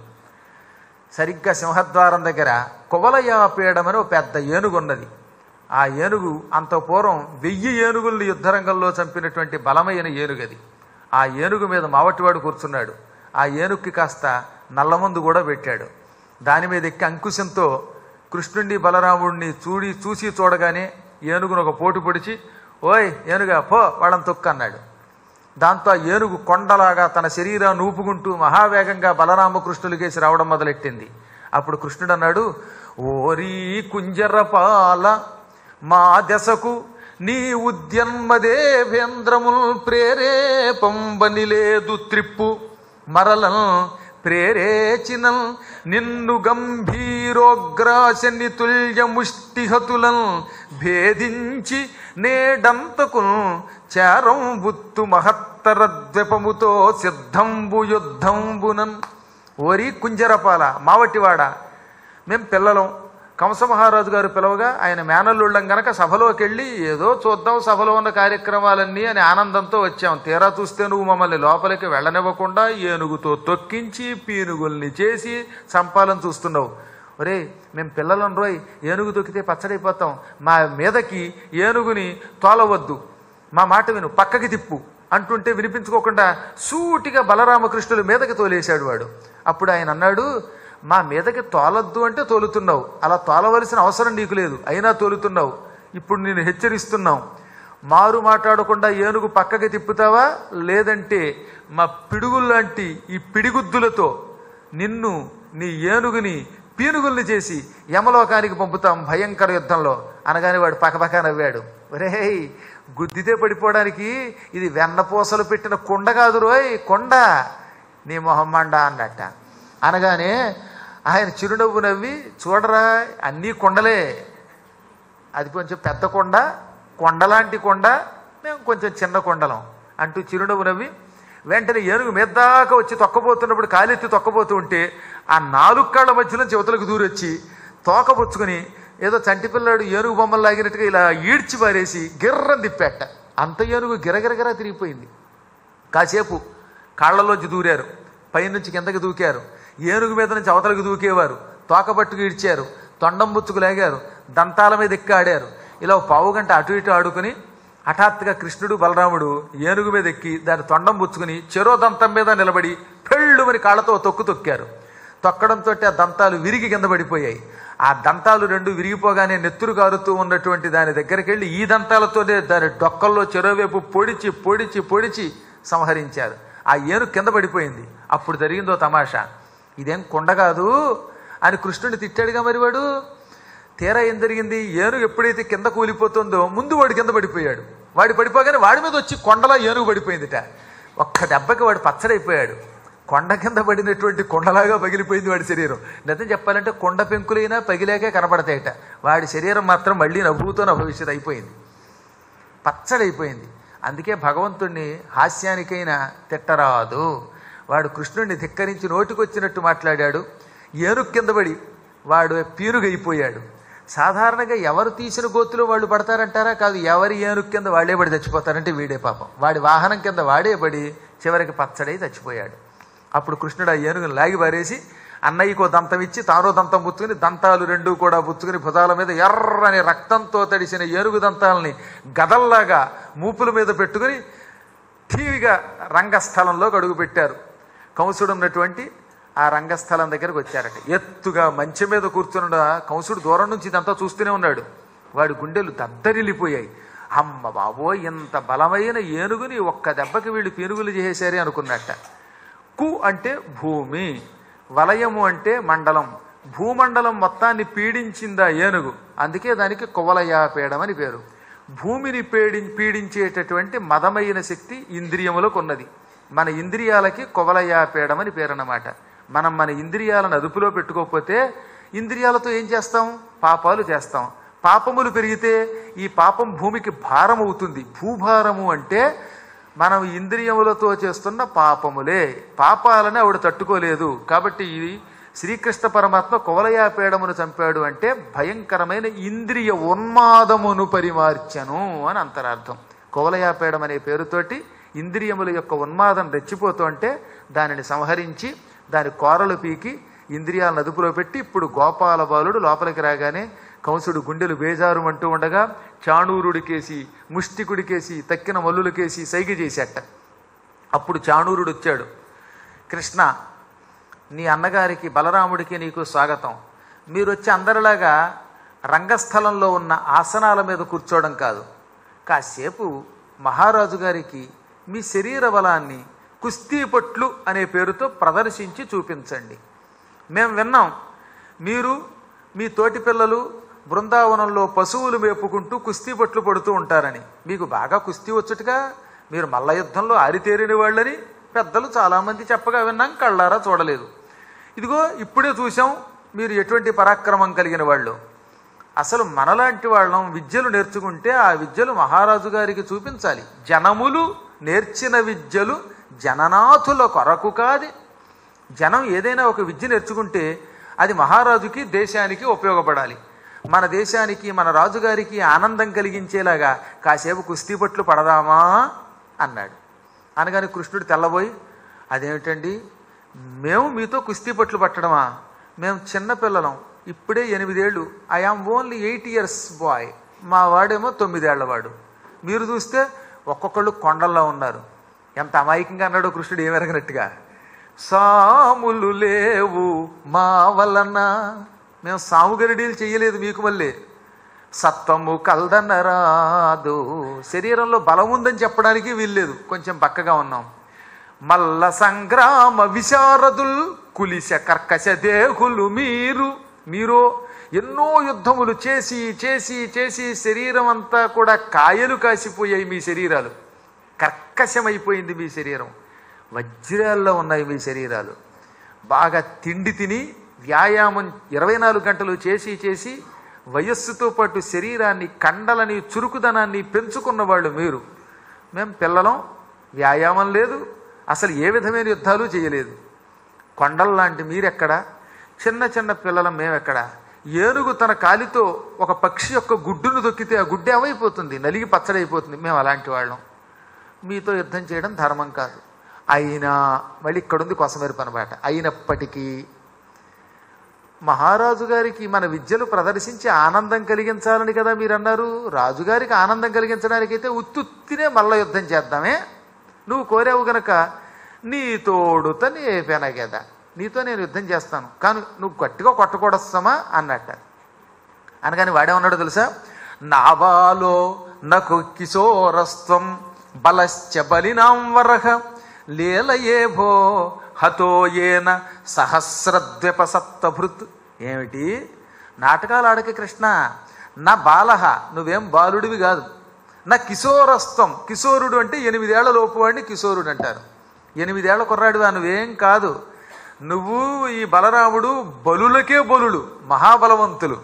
సరిగ్గా సింహద్వారం దగ్గర కువలయాపీడమని ఒక పెద్ద ఏనుగు ఉన్నది ఆ ఏనుగు అంత పూర్వం వెయ్యి ఏనుగుల్ని యుద్ధరంగంలో చంపినటువంటి బలమైన ఏనుగది ఆ ఏనుగు మీద మావటివాడు కూర్చున్నాడు ఆ ఏనుగుకి కాస్త నల్లమందు కూడా పెట్టాడు దాని మీద ఎక్కి అంకుశంతో కృష్ణుణ్ణి బలరాముడిని చూడి చూసి చూడగానే ఏనుగును ఒక పోటు పొడిచి ఓయ్ ఏనుగా పో వాళ్ళని తొక్కు అన్నాడు దాంతో ఆ ఏనుగు కొండలాగా తన శరీరాన్ని ఊపుకుంటూ మహావేగంగా బలరామకృష్ణులకేసి రావడం మొదలెట్టింది అప్పుడు కృష్ణుడు అన్నాడు ఓరీ కుంజరపాల మా దశకు నీ ఉద్యన్మదేవేంద్రముల్ ప్రేరేపంబని లేదు త్రిప్పు మరలం ప్రేరేచినం నిన్ను గంభీరోగ్రాశని తుల్యముష్టిహతులం భేదించి నేడంతకు చారం బుత్తు మహత్తర ద్వీపముతో సిద్ధంబు యుద్ధంబునన్ ఓరి కుంజరపాల మావటివాడ మేం పిల్లలం కంసమహారాజు గారు పిలవగా ఆయన మేనల్లుళ్ళం గనక సభలోకి వెళ్ళి ఏదో చూద్దాం సభలో ఉన్న కార్యక్రమాలన్నీ అని ఆనందంతో వచ్చాం తీరా చూస్తే నువ్వు మమ్మల్ని లోపలికి వెళ్ళనివ్వకుండా ఏనుగుతో తొక్కించి పీనుగుల్ని చేసి చంపాలని చూస్తున్నావు ఒరే మేము పిల్లలం రోయ్ ఏనుగు తొక్కితే పచ్చడైపోతాం మా మీదకి ఏనుగుని తోలవద్దు మా మాట విను పక్కకి తిప్పు అంటుంటే వినిపించుకోకుండా సూటిగా బలరామకృష్ణుల మీదకి తోలేశాడు వాడు అప్పుడు ఆయన అన్నాడు మా మీదకి తోలద్దు అంటే తోలుతున్నావు అలా తోలవలసిన అవసరం నీకు లేదు అయినా తోలుతున్నావు ఇప్పుడు నేను హెచ్చరిస్తున్నాం మారు మాట్లాడకుండా ఏనుగు పక్కకి తిప్పుతావా లేదంటే మా పిడుగుల్లాంటి ఈ పిడిగుద్దులతో నిన్ను నీ ఏనుగుని పీనుగుల్ని చేసి యమలోకానికి పంపుతాం భయంకర యుద్ధంలో అనగానే వాడు పక్కపక్క నవ్వాడు ఒరేయ్ గుద్దితే పడిపోవడానికి ఇది వెన్నపూసలు పెట్టిన కొండ కాదు రోయ్ కొండ నీ మొహమ్మండ అన్నట్ట అనగానే ఆయన చిరునవ్వు నవ్వి చూడరా అన్నీ కొండలే అది కొంచెం పెద్ద కొండ కొండలాంటి కొండ మేము కొంచెం చిన్న కొండలం అంటూ చిరునవ్వు నవ్వి వెంటనే ఏనుగు మెద్దాకా వచ్చి తొక్కబోతున్నప్పుడు కాలెత్తి తొక్కబోతూ ఉంటే ఆ నాలుగు కాళ్ళ మధ్యలో చెవతలకు దూరొచ్చి తోక పుచ్చుకుని ఏదో చంటి పిల్లాడు ఏనుగు బొమ్మలు లాగినట్టుగా ఇలా ఈడ్చి పారేసి గిర్రం తిప్పెట్ట అంత ఏనుగు గిరగిరగిరా తిరిగిపోయింది కాసేపు కాళ్లలోంచి దూరారు పైనుంచి కిందకి దూకారు ఏనుగు మీద నుంచి అవతలకు దూకేవారు తోకబట్టుకు ఇడ్చారు తొండం బుచ్చుకు లాగారు దంతాల మీద ఎక్కి ఆడారు ఇలా ఒక పావు గంట అటు ఇటు ఆడుకుని హఠాత్తుగా కృష్ణుడు బలరాముడు ఏనుగు మీద ఎక్కి దాని తొండం బుచ్చుకుని చెరో దంతం మీద నిలబడి పెళ్ళు మరి కాళ్ళతో తొక్కు తొక్కారు తొక్కడంతో ఆ దంతాలు విరిగి కింద పడిపోయాయి ఆ దంతాలు రెండు విరిగిపోగానే నెత్తురు కారుతూ ఉన్నటువంటి దాని దగ్గరికి వెళ్ళి ఈ దంతాలతోనే దాని డొక్కల్లో చెరోవైపు పొడిచి పొడిచి పొడిచి సంహరించారు ఆ ఏనుగు కింద పడిపోయింది అప్పుడు జరిగిందో తమాషా ఇదేం కొండ కాదు అని కృష్ణుడిని తిట్టాడుగా మరి వాడు తీరా ఏం జరిగింది ఏనుగు ఎప్పుడైతే కింద కూలిపోతుందో ముందు వాడు కింద పడిపోయాడు వాడు పడిపోగానే వాడి మీద వచ్చి కొండలా ఏనుగు పడిపోయిందిట ఒక్క దెబ్బకి వాడు పచ్చడైపోయాడు కొండ కింద పడినటువంటి కొండలాగా పగిలిపోయింది వాడి శరీరం నిజం చెప్పాలంటే కొండ పెంకులైనా పగిలాకే కనబడతాయట వాడి శరీరం మాత్రం మళ్ళీ నవ్వుతో నభవిష్యత్ అయిపోయింది పచ్చడైపోయింది అందుకే భగవంతుణ్ణి హాస్యానికైనా తిట్టరాదు వాడు కృష్ణుడిని ధిక్కరించి నోటికొచ్చినట్టు మాట్లాడాడు ఏనుగు కింద పడి వాడు పీనుగైపోయాడు సాధారణంగా ఎవరు తీసిన గోతులో వాళ్ళు పడతారంటారా కాదు ఎవరి ఏనుగు కింద వాడే పడి చచ్చిపోతారంటే వీడే పాపం వాడి వాహనం కింద వాడే పడి చివరికి పచ్చడై చచ్చిపోయాడు అప్పుడు కృష్ణుడు ఆ ఏనుగును లాగి పారేసి అన్నయ్యకో దంతం ఇచ్చి తారో దంతం పుచ్చుకుని దంతాలు రెండు కూడా పుచ్చుకుని భుజాల మీద ఎర్రని రక్తంతో తడిసిన ఏనుగు దంతాలని గదల్లాగా మూపుల మీద పెట్టుకుని ఠీవిగా రంగస్థలంలో అడుగు పెట్టారు కంసుడు ఉన్నటువంటి ఆ రంగస్థలం దగ్గరకు వచ్చారట ఎత్తుగా మంచె మీద కూర్చున్న కంసుడు దూరం నుంచి ఇదంతా చూస్తూనే ఉన్నాడు వాడి గుండెలు దద్దరిల్లిపోయాయి అమ్మ బాబోయ్ ఇంత బలమైన ఏనుగుని ఒక్క దెబ్బకి వీళ్ళు పీనుగులు చేసేసారే అనుకున్నట్ట కు అంటే భూమి వలయము అంటే మండలం భూమండలం మొత్తాన్ని పీడించిందా ఏనుగు అందుకే దానికి కువలయాపేడం అని పేరు భూమిని పీడి పీడించేటటువంటి మదమైన శక్తి ఇంద్రియములకు ఉన్నది మన ఇంద్రియాలకి కువలయాపేడం అని పేరు అన్నమాట మనం మన ఇంద్రియాలను అదుపులో పెట్టుకోకపోతే ఇంద్రియాలతో ఏం చేస్తాం పాపాలు చేస్తాం పాపములు పెరిగితే ఈ పాపం భూమికి భారం అవుతుంది భూభారము అంటే మనం ఇంద్రియములతో చేస్తున్న పాపములే పాపాలని ఆవిడ తట్టుకోలేదు కాబట్టి ఇది శ్రీకృష్ణ పరమాత్మ కువలయాపేడమును చంపాడు అంటే భయంకరమైన ఇంద్రియ ఉన్మాదమును పరిమార్చను అని అంతరార్థం కువలయాపేడం అనే పేరుతోటి ఇంద్రియముల యొక్క ఉన్మాదం రెచ్చిపోతూ అంటే దానిని సంహరించి దాని కోరలు పీకి ఇంద్రియాలను అదుపులో పెట్టి ఇప్పుడు గోపాల బాలుడు లోపలికి రాగానే కంసుడు గుండెలు బేజారుమంటూ ఉండగా చాణూరుడికేసి ముష్టికుడికేసి తక్కిన మల్లులకేసి సైగ చేశాట అప్పుడు చాణూరుడు వచ్చాడు కృష్ణ నీ అన్నగారికి బలరాముడికి నీకు స్వాగతం మీరు వచ్చి అందరిలాగా రంగస్థలంలో ఉన్న ఆసనాల మీద కూర్చోవడం కాదు కాసేపు మహారాజు గారికి మీ శరీర బలాన్ని కుస్తీ పట్లు అనే పేరుతో ప్రదర్శించి చూపించండి మేము విన్నాం మీరు మీ తోటి పిల్లలు బృందావనంలో పశువులు మేపుకుంటూ కుస్తీ పట్లు పడుతూ ఉంటారని మీకు బాగా కుస్తీ వచ్చుట్టుగా మీరు మల్ల యుద్ధంలో ఆరితేరిన వాళ్ళని పెద్దలు చాలామంది చెప్పగా విన్నాం కళ్ళారా చూడలేదు ఇదిగో ఇప్పుడే చూసాం మీరు ఎటువంటి పరాక్రమం కలిగిన వాళ్ళు అసలు మనలాంటి వాళ్ళం విద్యలు నేర్చుకుంటే ఆ విద్యలు మహారాజు గారికి చూపించాలి జనములు నేర్చిన విద్యలు జననాథుల కొరకు కాది జనం ఏదైనా ఒక విద్య నేర్చుకుంటే అది మహారాజుకి దేశానికి ఉపయోగపడాలి మన దేశానికి మన రాజుగారికి ఆనందం కలిగించేలాగా కాసేపు కుస్తీ పట్లు పడదామా అన్నాడు అనగానే కృష్ణుడు తెల్లబోయి అదేమిటండి మేము మీతో కుస్తీ పట్లు పట్టడమా మేము చిన్నపిల్లలం ఇప్పుడే ఎనిమిదేళ్ళు I am only eight years boy మా వాడేమో తొమ్మిదేళ్ల వాడు మీరు చూస్తే ఒక్కొక్కళ్ళు కొండల్లో ఉన్నారు ఎంత అమాయకంగా అన్నాడో కృష్ణుడు ఏమెరగనట్టుగా సాములు లేవు మా వలన మేము సాము గరిడీలు చేయలేదు మీకు మళ్ళీ సత్వము కల్దనరాదు శరీరంలో బలం ఉందని చెప్పడానికి వీల్లేదు కొంచెం బక్కగా ఉన్నాం మల్ల సంగ్రామ విశారదుల్ కులిశ కర్కశ దేహులు మీరు మీరు ఎన్నో యుద్ధములు చేసి చేసి చేసి శరీరం అంతా కూడా కాయలు కాసిపోయాయి మీ శరీరాలు కర్కశమైపోయింది మీ శరీరం వజ్రాల్లో ఉన్నాయి మీ శరీరాలు బాగా తిండి తిని వ్యాయామం ఇరవై నాలుగు గంటలు చేసి చేసి వయస్సుతో పాటు శరీరాన్ని కండలని చురుకుదనాన్ని పెంచుకున్న వాళ్ళు మీరు మేము పిల్లలం వ్యాయామం లేదు అసలు ఏ విధమైన యుద్ధాలు చేయలేదు కొండల్లాంటి మీరెక్కడ చిన్న చిన్న పిల్లలం మేమెక్కడ ఏనుగు తన కాలితో ఒక పక్షి యొక్క గుడ్డును దొక్కితే ఆ గుడ్డు ఏమైపోతుంది నలిగి పచ్చడైపోతుంది మేము అలాంటి వాళ్ళం మీతో యుద్ధం చేయడం ధర్మం కాదు అయినా మళ్ళీ ఇక్కడుంది కొసమెరుపు అనమాట అయినప్పటికీ మహారాజు గారికి మన విద్యలు ప్రదర్శించి ఆనందం కలిగించాలని కదా మీరు అన్నారు రాజుగారికి ఆనందం కలిగించడానికైతే ఉత్తుత్తినే మల్ల యుద్ధం చేద్దామే నువ్వు కోరావు గనక నీ తోడుత నే పెనగెద నీతో నేను యుద్ధం చేస్తాను కానీ నువ్వు గట్టిగా కొట్టకూడస్తామా అన్నట్ట అనగాని వాడేమన్నాడు తెలుసా నావాలో నకు కిశోరస్త్వం బలశ్చ బలినాం వరహ లీలయే భో హతో ఏన సహస్రద్వెప సప్తభృత్ ఏమిటి నాటకాలు ఆడక కృష్ణ నా బాలహ నువ్వేం బాలుడివి కాదు నా కిశోరస్తం కిశోరుడు అంటే ఎనిమిదేళ్ల లోపు వాడిని కిశోరుడు అంటారు ఎనిమిదేళ్ల కుర్రాడివా నువ్వేం కాదు నువ్వు ఈ బలరాముడు బలులకే బలులు మహాబలవంతులు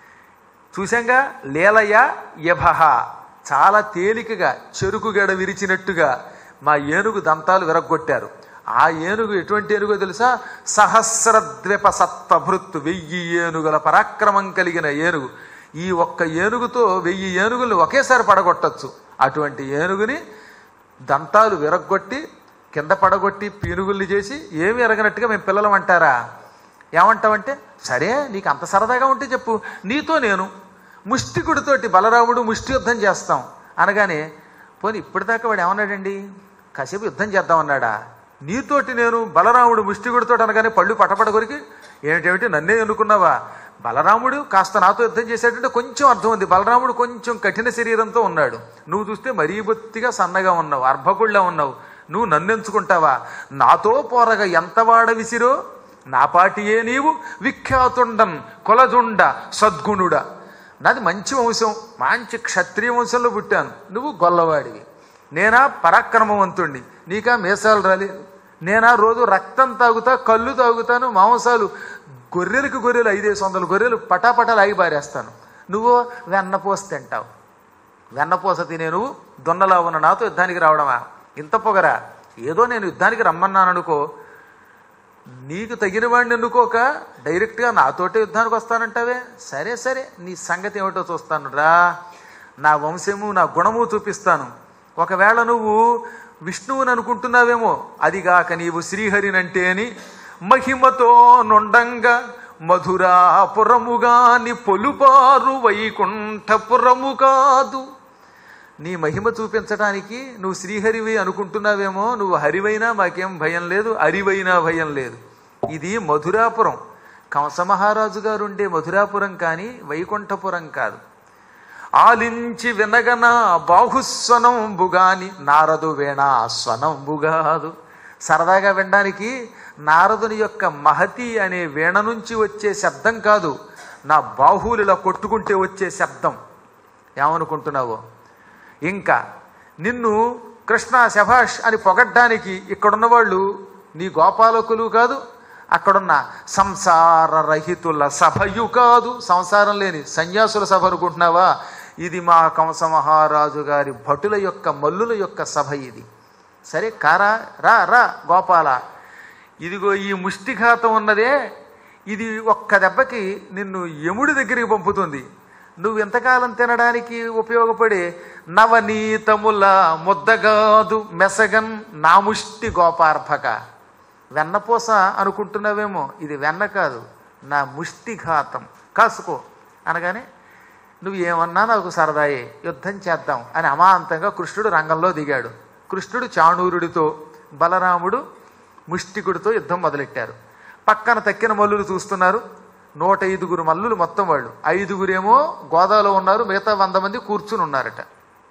చూశాంగా లీలయ యభహ చాలా తేలికగా చెరుకు గడ విరిచినట్టుగా మా ఏనుగు దంతాలు విరగ్గొట్టారు ఆ ఏనుగు ఎటువంటి ఏనుగో తెలుసా సహస్రద్వెప సప్తభృత్తు వెయ్యి ఏనుగుల పరాక్రమం కలిగిన ఏనుగు ఈ ఒక్క ఏనుగుతో వెయ్యి ఏనుగుల్ని ఒకేసారి పడగొట్టచ్చు అటువంటి ఏనుగుని దంతాలు విరగ్గొట్టి కింద పడగొట్టి పీనుగుల్ని చేసి ఏమి ఎరగనట్టుగా మేము పిల్లలం అంటారా ఏమంటావంటే సరే నీకు అంత సరదాగా ఉంటే చెప్పు నీతో నేను ముష్టికుడితోటి బలరాముడు ముష్టి యుద్ధం చేస్తాం అనగానే పోనీ ఇప్పటిదాకా వాడు ఏమన్నాడండి కాసేపు యుద్ధం చేద్దామన్నాడా నీతోటి నేను బలరాముడు ముష్టికుడితో అనగానే పళ్ళు పటపట కొరికి ఏమిటేమిటి నన్నే ఎన్నుకున్నావా బలరాముడు కాస్త నాతో యుద్ధం చేసేటంటే కొంచెం అర్థం ఉంది బలరాముడు కొంచెం కఠిన శరీరంతో ఉన్నాడు నువ్వు చూస్తే మరీ బొత్తిగా సన్నగా ఉన్నావు అర్భకుళ్ళ ఉన్నావు నువ్వు నన్ను ఎంచుకుంటావా నాతో పోరగా ఎంత వాడ విసిరో నా పాటియే నీవు విఖ్యాతుండం కొలజుండ సద్గుణుడా నాది మంచి వంశం మంచి క్షత్రియ వంశంలో పుట్టాను నువ్వు గొల్లవాడివి నేనా పరాక్రమవంతుణ్ణి నీకా మీసాలు రాలేదు నేనా రోజు రక్తం తాగుతా కళ్ళు తాగుతాను మాంసాలు గొర్రెలకు గొర్రెలు ఐదేసి వందల గొర్రెలు పటాపటా లాగి పారేస్తాను నువ్వు వెన్నపూస తింటావు వెన్నపూస తినే నువ్వు దొన్నలా ఉన్న నాతో యుద్ధానికి రావడమా ఇంత పొగరా ఏదో నేను యుద్ధానికి రమ్మన్నాను అనుకో నీకు తగిన వాడిని ఎన్నుకోక డైరెక్ట్గా నాతోటే యుద్ధానికి వస్తానంటావే సరే సరే నీ సంగతి ఏమిటో చూస్తాను రా నా వంశము నా గుణము చూపిస్తాను ఒకవేళ నువ్వు విష్ణువుని అనుకుంటున్నావేమో అదిగాక నీవు శ్రీహరినంటే అని మహిమతో నొండంగా మధురాపురముగాని పొలుపారు వైకుంఠపురము కాదు నీ మహిమ చూపించడానికి నువ్వు శ్రీహరివి అనుకుంటున్నావేమో నువ్వు హరివైనా మాకేం భయం లేదు అరివైనా భయం లేదు ఇది మధురాపురం కంసమహారాజు గారు ఉండే మధురాపురం కానీ వైకుంఠపురం కాదు ఆలించి వినగన బాహుస్వనంబుగాని నారదు వేణా స్వనంబుగాదు సరదాగా వినడానికి నారదుని యొక్క మహతి అనే వీణ నుంచి వచ్చే శబ్దం కాదు నా బాహువులు ఇలా కొట్టుకుంటే వచ్చే శబ్దం ఏమనుకుంటున్నావో ఇంకా నిన్ను కృష్ణ శభాష్ అని పొగడ్డానికి ఇక్కడున్న వాళ్ళు నీ గోపాలకులు కాదు అక్కడున్న సంసార రహితుల సభయు కాదు సంసారం లేని సన్యాసుల సభ అనుకుంటున్నావా ఇది మా కంస మహారాజు గారి భటుల యొక్క మల్లుల యొక్క సభ ఇది సరే కారా రా రా గోపాల ఇదిగో ఈ ముష్టిఘాతం ఉన్నదే ఇది ఒక్క దెబ్బకి నిన్ను యముడి దగ్గరికి పంపుతుంది నువ్వు ఎంతకాలం తినడానికి ఉపయోగపడే నవనీతముల ముద్దగాదు మెసగన్ నాముష్టి గోపార్భక వెన్నపూస అనుకుంటున్నావేమో ఇది వెన్న కాదు నా ముష్టిఘాతం కాసుకో అనగానే నువ్వు ఏమన్నా నాకు సరదాయే యుద్ధం చేద్దాం అని అమాంతంగా కృష్ణుడు రంగంలో దిగాడు కృష్ణుడు చాణూరుడితో బలరాముడు ముష్టికుడితో యుద్ధం మొదలెట్టారు పక్కన తక్కిన మల్లులు చూస్తున్నారు నూట ఐదుగురు మల్లులు మొత్తం వాళ్ళు ఐదుగురేమో గోదాలో ఉన్నారు మిగతా వంద మంది కూర్చుని ఉన్నారట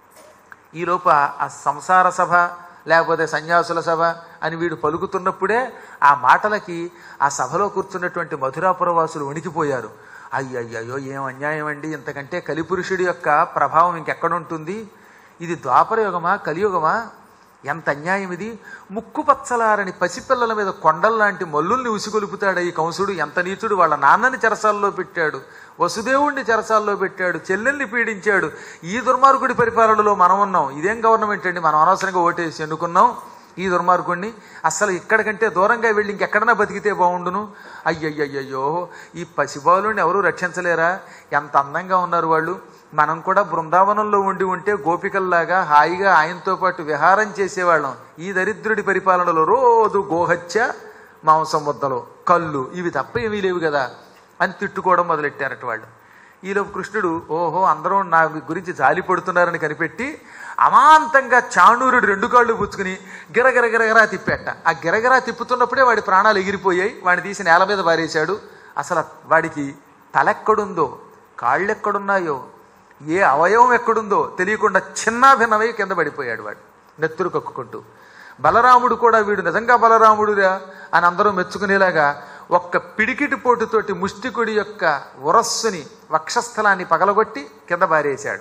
ఈలోపు ఆ సంసార సభ లేకపోతే సన్యాసుల సభ అని వీడు పలుకుతున్నప్పుడే ఆ మాటలకి ఆ సభలో కూర్చున్నటువంటి మధురాపుర వాసులు వణికిపోయారు అయ్యయ్యో ఏం అన్యాయం అండి ఇంతకంటే కలిపురుషుడి యొక్క ప్రభావం ఇంకెక్కడుంటుంది ఇది ద్వాపర యుగమా కలియుగమా ఎంత అన్యాయం ఇది ముక్కు పచ్చలారని పసిపిల్లల మీద కొండల్లాంటి మల్లుల్ని ఉసిగొలుపుతాడు ఈ కంసుడు ఎంత నీచుడు వాళ్ళ నాన్నని చెరసాల్లో పెట్టాడు వసుదేవుణ్ణి చెరసాల్లో పెట్టాడు చెల్లెల్ని పీడించాడు ఈ దుర్మార్గుడి పరిపాలనలో మనం ఉన్నాం ఇదేం గవర్నమెంట్ అండి మనం అనవసరంగా ఓటేసి ఎన్నుకున్నాం ఈ దుర్మార్గుణ్ణి అస్సలు ఇక్కడికంటే దూరంగా వెళ్ళి ఇంకెక్కడన్నా బతికితే బాగుండును అయ్యయ్యయ్యో ఈ పసిబాలుని ఎవరూ రక్షించలేరా ఎంత అందంగా ఉన్నారు వాళ్ళు మనం కూడా బృందావనంలో ఉండి ఉంటే గోపికల్లాగా హాయిగా ఆయనతో పాటు విహారం చేసేవాళ్ళం ఈ దరిద్రుడి పరిపాలనలో రోజు గోహత్య మాంసం ముద్దలు కళ్ళు ఇవి తప్ప ఏమీ లేవు కదా అని తిట్టుకోవడం మొదలెట్టారట వాళ్ళు ఈలోపు కృష్ణుడు ఓహో అందరూ నా గురించి జాలి పడుతున్నారని కనిపెట్టి అమాంతంగా చాణూరుడు రెండు కాళ్ళు పుచ్చుకుని గిరగిర గిరగిరా తిప్పేట ఆ గిరగిరా తిప్పుతున్నప్పుడే వాడి ప్రాణాలు ఎగిరిపోయాయి వాడిని తీసి నేల మీద పారేశాడు అసలు వాడికి తలెక్కడుందో కాళ్ళెక్కడున్నాయో ఏ అవయవం ఎక్కడుందో తెలియకుండా చిన్నాభిన్నమై కింద పడిపోయాడు వాడు నెత్తురు కక్కుకుంటూ బలరాముడు కూడా వీడు నిజంగా బలరాముడురా అని అందరూ మెచ్చుకునేలాగా ఒక్క పిడికిటి పోటుతోటి ముష్టికుడి యొక్క ఉరస్సుని వక్షస్థలాన్ని పగలగొట్టి కింద పారేశాడు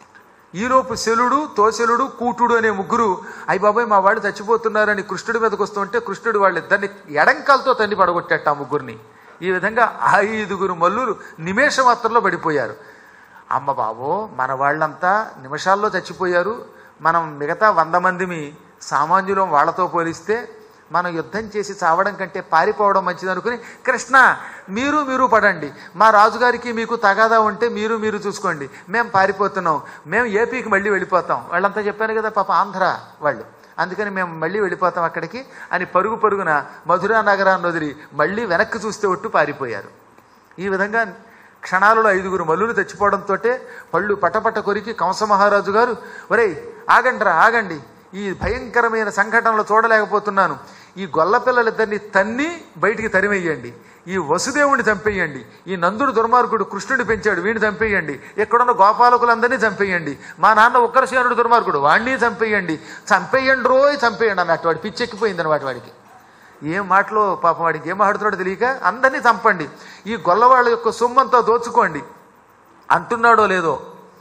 ఈలోపు శలుడు తోశలుడు కూటుడు అనే ముగ్గురు అయ్యి బాబాయ్ మా వాళ్ళు చచ్చిపోతున్నారని కృష్ణుడి మీదకి వస్తుంటే కృష్ణుడు వాళ్ళిద్దరిని ఎడంకాలతో తండ్రి పడగొట్టాట ఆ ముగ్గురిని ఈ విధంగా ఐదుగురు మల్లులు నిమేష మాత్రంలో పడిపోయారు అమ్మ బాబో మన వాళ్ళంతా నిమిషాల్లో చచ్చిపోయారు మనం మిగతా వంద మందిమి సామాన్యులం వాళ్ళతో పోలిస్తే మనం యుద్ధం చేసి చావడం కంటే పారిపోవడం మంచిది అనుకుని కృష్ణ మీరు మీరు పడండి మా రాజుగారికి మీకు తగాదా ఉంటే మీరు మీరు చూసుకోండి మేము పారిపోతున్నాం మేము ఏపీకి మళ్ళీ వెళ్ళిపోతాం వాళ్ళంతా చెప్పాను కదా పాప ఆంధ్ర వాళ్ళు అందుకని మేము మళ్ళీ వెళ్ళిపోతాం అక్కడికి అని పరుగు పరుగున మధురా నగరాన్ని వదిలి మళ్ళీ వెనక్కి చూస్తే ఒట్టు పారిపోయారు ఈ విధంగా క్షణాలలో ఐదుగురు మల్లులు తెచ్చిపోవడంతో పళ్ళు పటపట కొరికి కంస మహారాజు గారు ఒరేయ్ ఆగండ్రా ఆగండి ఈ భయంకరమైన సంఘటనలు చూడలేకపోతున్నాను ఈ గొల్ల పిల్లలిద్దరిని తన్ని బయటికి తరిమేయండి ఈ వసుదేవుడిని చంపేయండి ఈ నందుడు దుర్మార్గుడు కృష్ణుడిని పెంచాడు వీడిని చంపేయండి ఎక్కడున్న గోపాలకులందరినీ చంపేయండి మా నాన్న ఉగ్రసేనుడు దుర్మార్గుడు వాడిని చంపేయండి చంపేయండి రోయ్ చంపేయండి అన్నట్టు వాడు పిచ్చెక్కిపోయింది అనమాట వాడికి ఏం మాటలో పాపం వాడికి ఏం మాట్లాడుతున్నాడో తెలియక అందరినీ చంపండి ఈ గొల్లవాళ్ళ యొక్క సొమ్మంతా దోచుకోండి అంటున్నాడో లేదో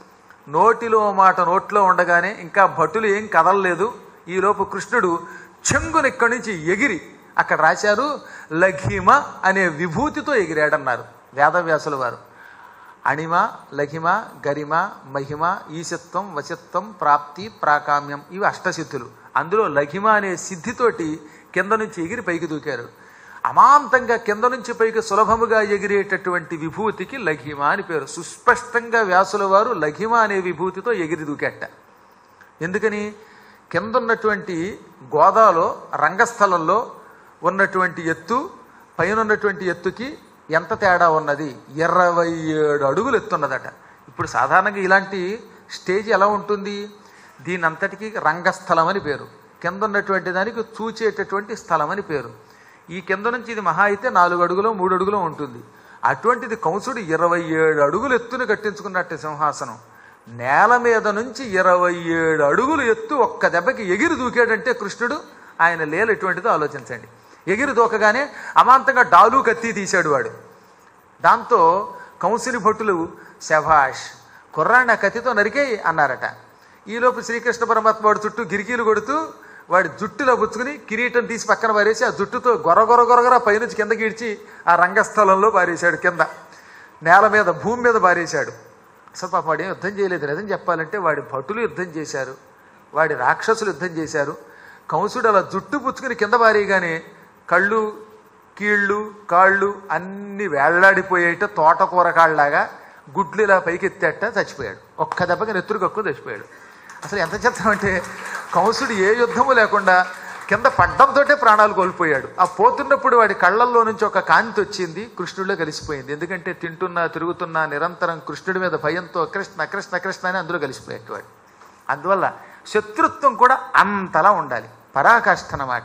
నోటిలో మాట నోట్లో ఉండగానే ఇంకా భటులు ఏం కదలలేదు ఈలోపు కృష్ణుడు చెంగుని ఇక్కడి నుంచి ఎగిరి అక్కడ రాశారు లఘిమ అనే విభూతితో ఎగిరాడన్నారు వేదవ్యాసుల వారు అణిమ లఘిమ గరిమ మహిమ ఈశత్వం వశత్వం ప్రాప్తి ప్రాకామ్యం ఇవి అష్టసిద్ధులు అందులో లఘిమ అనే సిద్ధితోటి కింద నుంచి ఎగిరి పైకి దూకారు అమాంతంగా కింద నుంచి పైకి సులభముగా ఎగిరేటటువంటి విభూతికి లఘిమ అని పేరు సుస్పష్టంగా వ్యాసుల వారు లఘిమ అనే విభూతితో ఎగిరి దూకేట ఎందుకని కింద ఉన్నటువంటి గోదాలో రంగస్థలంలో ఉన్నటువంటి ఎత్తు పైన ఉన్నటువంటి ఎత్తుకి ఎంత తేడా ఉన్నది ఇరవై ఏడు అడుగులు ఎత్తున్నదట ఇప్పుడు సాధారణంగా ఇలాంటి స్టేజ్ ఎలా ఉంటుంది దీని అంతటికి రంగస్థలం అని పేరు కింద ఉన్నటువంటి దానికి చూచేటటువంటి స్థలం అని పేరు ఈ కింద నుంచి ఇది మహా అయితే నాలుగు అడుగులో మూడు అడుగులో ఉంటుంది అటువంటిది కంసుడు ఇరవై ఏడు అడుగులు ఎత్తును కట్టించుకున్నట్టు సింహాసనం నేల మీద నుంచి ఇరవై ఏడు అడుగులు ఎత్తు ఒక్క దెబ్బకి ఎగిరి దూకాడంటే కృష్ణుడు ఆయన లేలు ఎటువంటిదో ఆలోచించండి ఎగిరి దూకగానే అమాంతంగా డాలు కత్తి తీశాడు వాడు దాంతో కంసుని భటులు శభాష్ కుర్రాన్ని ఆ కత్తితో నరికేయి అన్నారట ఈలోపు శ్రీకృష్ణ పరమాత్మ వాడు చుట్టూ గిరికీలు కొడుతూ వాడి జుట్టులో పుచ్చుకుని కిరీటం తీసి పక్కన పారేసి ఆ జుట్టుతో గొర గొర గొరగొర పైనుంచి కిందకి ఇడ్చి ఆ రంగస్థలంలో పారేశాడు కింద నేల మీద భూమి మీద పారేశాడు అసలు పాప వాడు ఏం యుద్ధం చేయలేదు నిజం చెప్పాలంటే వాడి భటులు యుద్ధం చేశారు వాడి రాక్షసులు యుద్ధం చేశారు కంసుడు అలా జుట్టు పుచ్చుకుని కింద పారేయగానే కళ్ళు కీళ్ళు కాళ్ళు అన్ని వేళ్లాడిపోయేట తోటకూర కాళ్ళలాగా గుడ్లు ఇలా పైకి ఎత్తేట చచ్చిపోయాడు ఒక్క దెబ్బకి నెత్తురు కక్కు చచ్చిపోయాడు అసలు ఎంత చెత్తం అంటే కంసుడు ఏ యుద్ధము లేకుండా కింద పడ్డంతో ప్రాణాలు కోల్పోయాడు ఆ పోతున్నప్పుడు వాడి కళ్ళల్లో నుంచి ఒక కాంతి వచ్చింది కృష్ణుడిలో కలిసిపోయింది ఎందుకంటే తింటున్నా తిరుగుతున్నా నిరంతరం కృష్ణుడి మీద భయంతో కృష్ణ కృష్ణ కృష్ణ అని అందులో కలిసిపోయాడు వాడు అందువల్ల శత్రుత్వం కూడా అంతలా ఉండాలి పరాకాష్ఠ అన్నమాట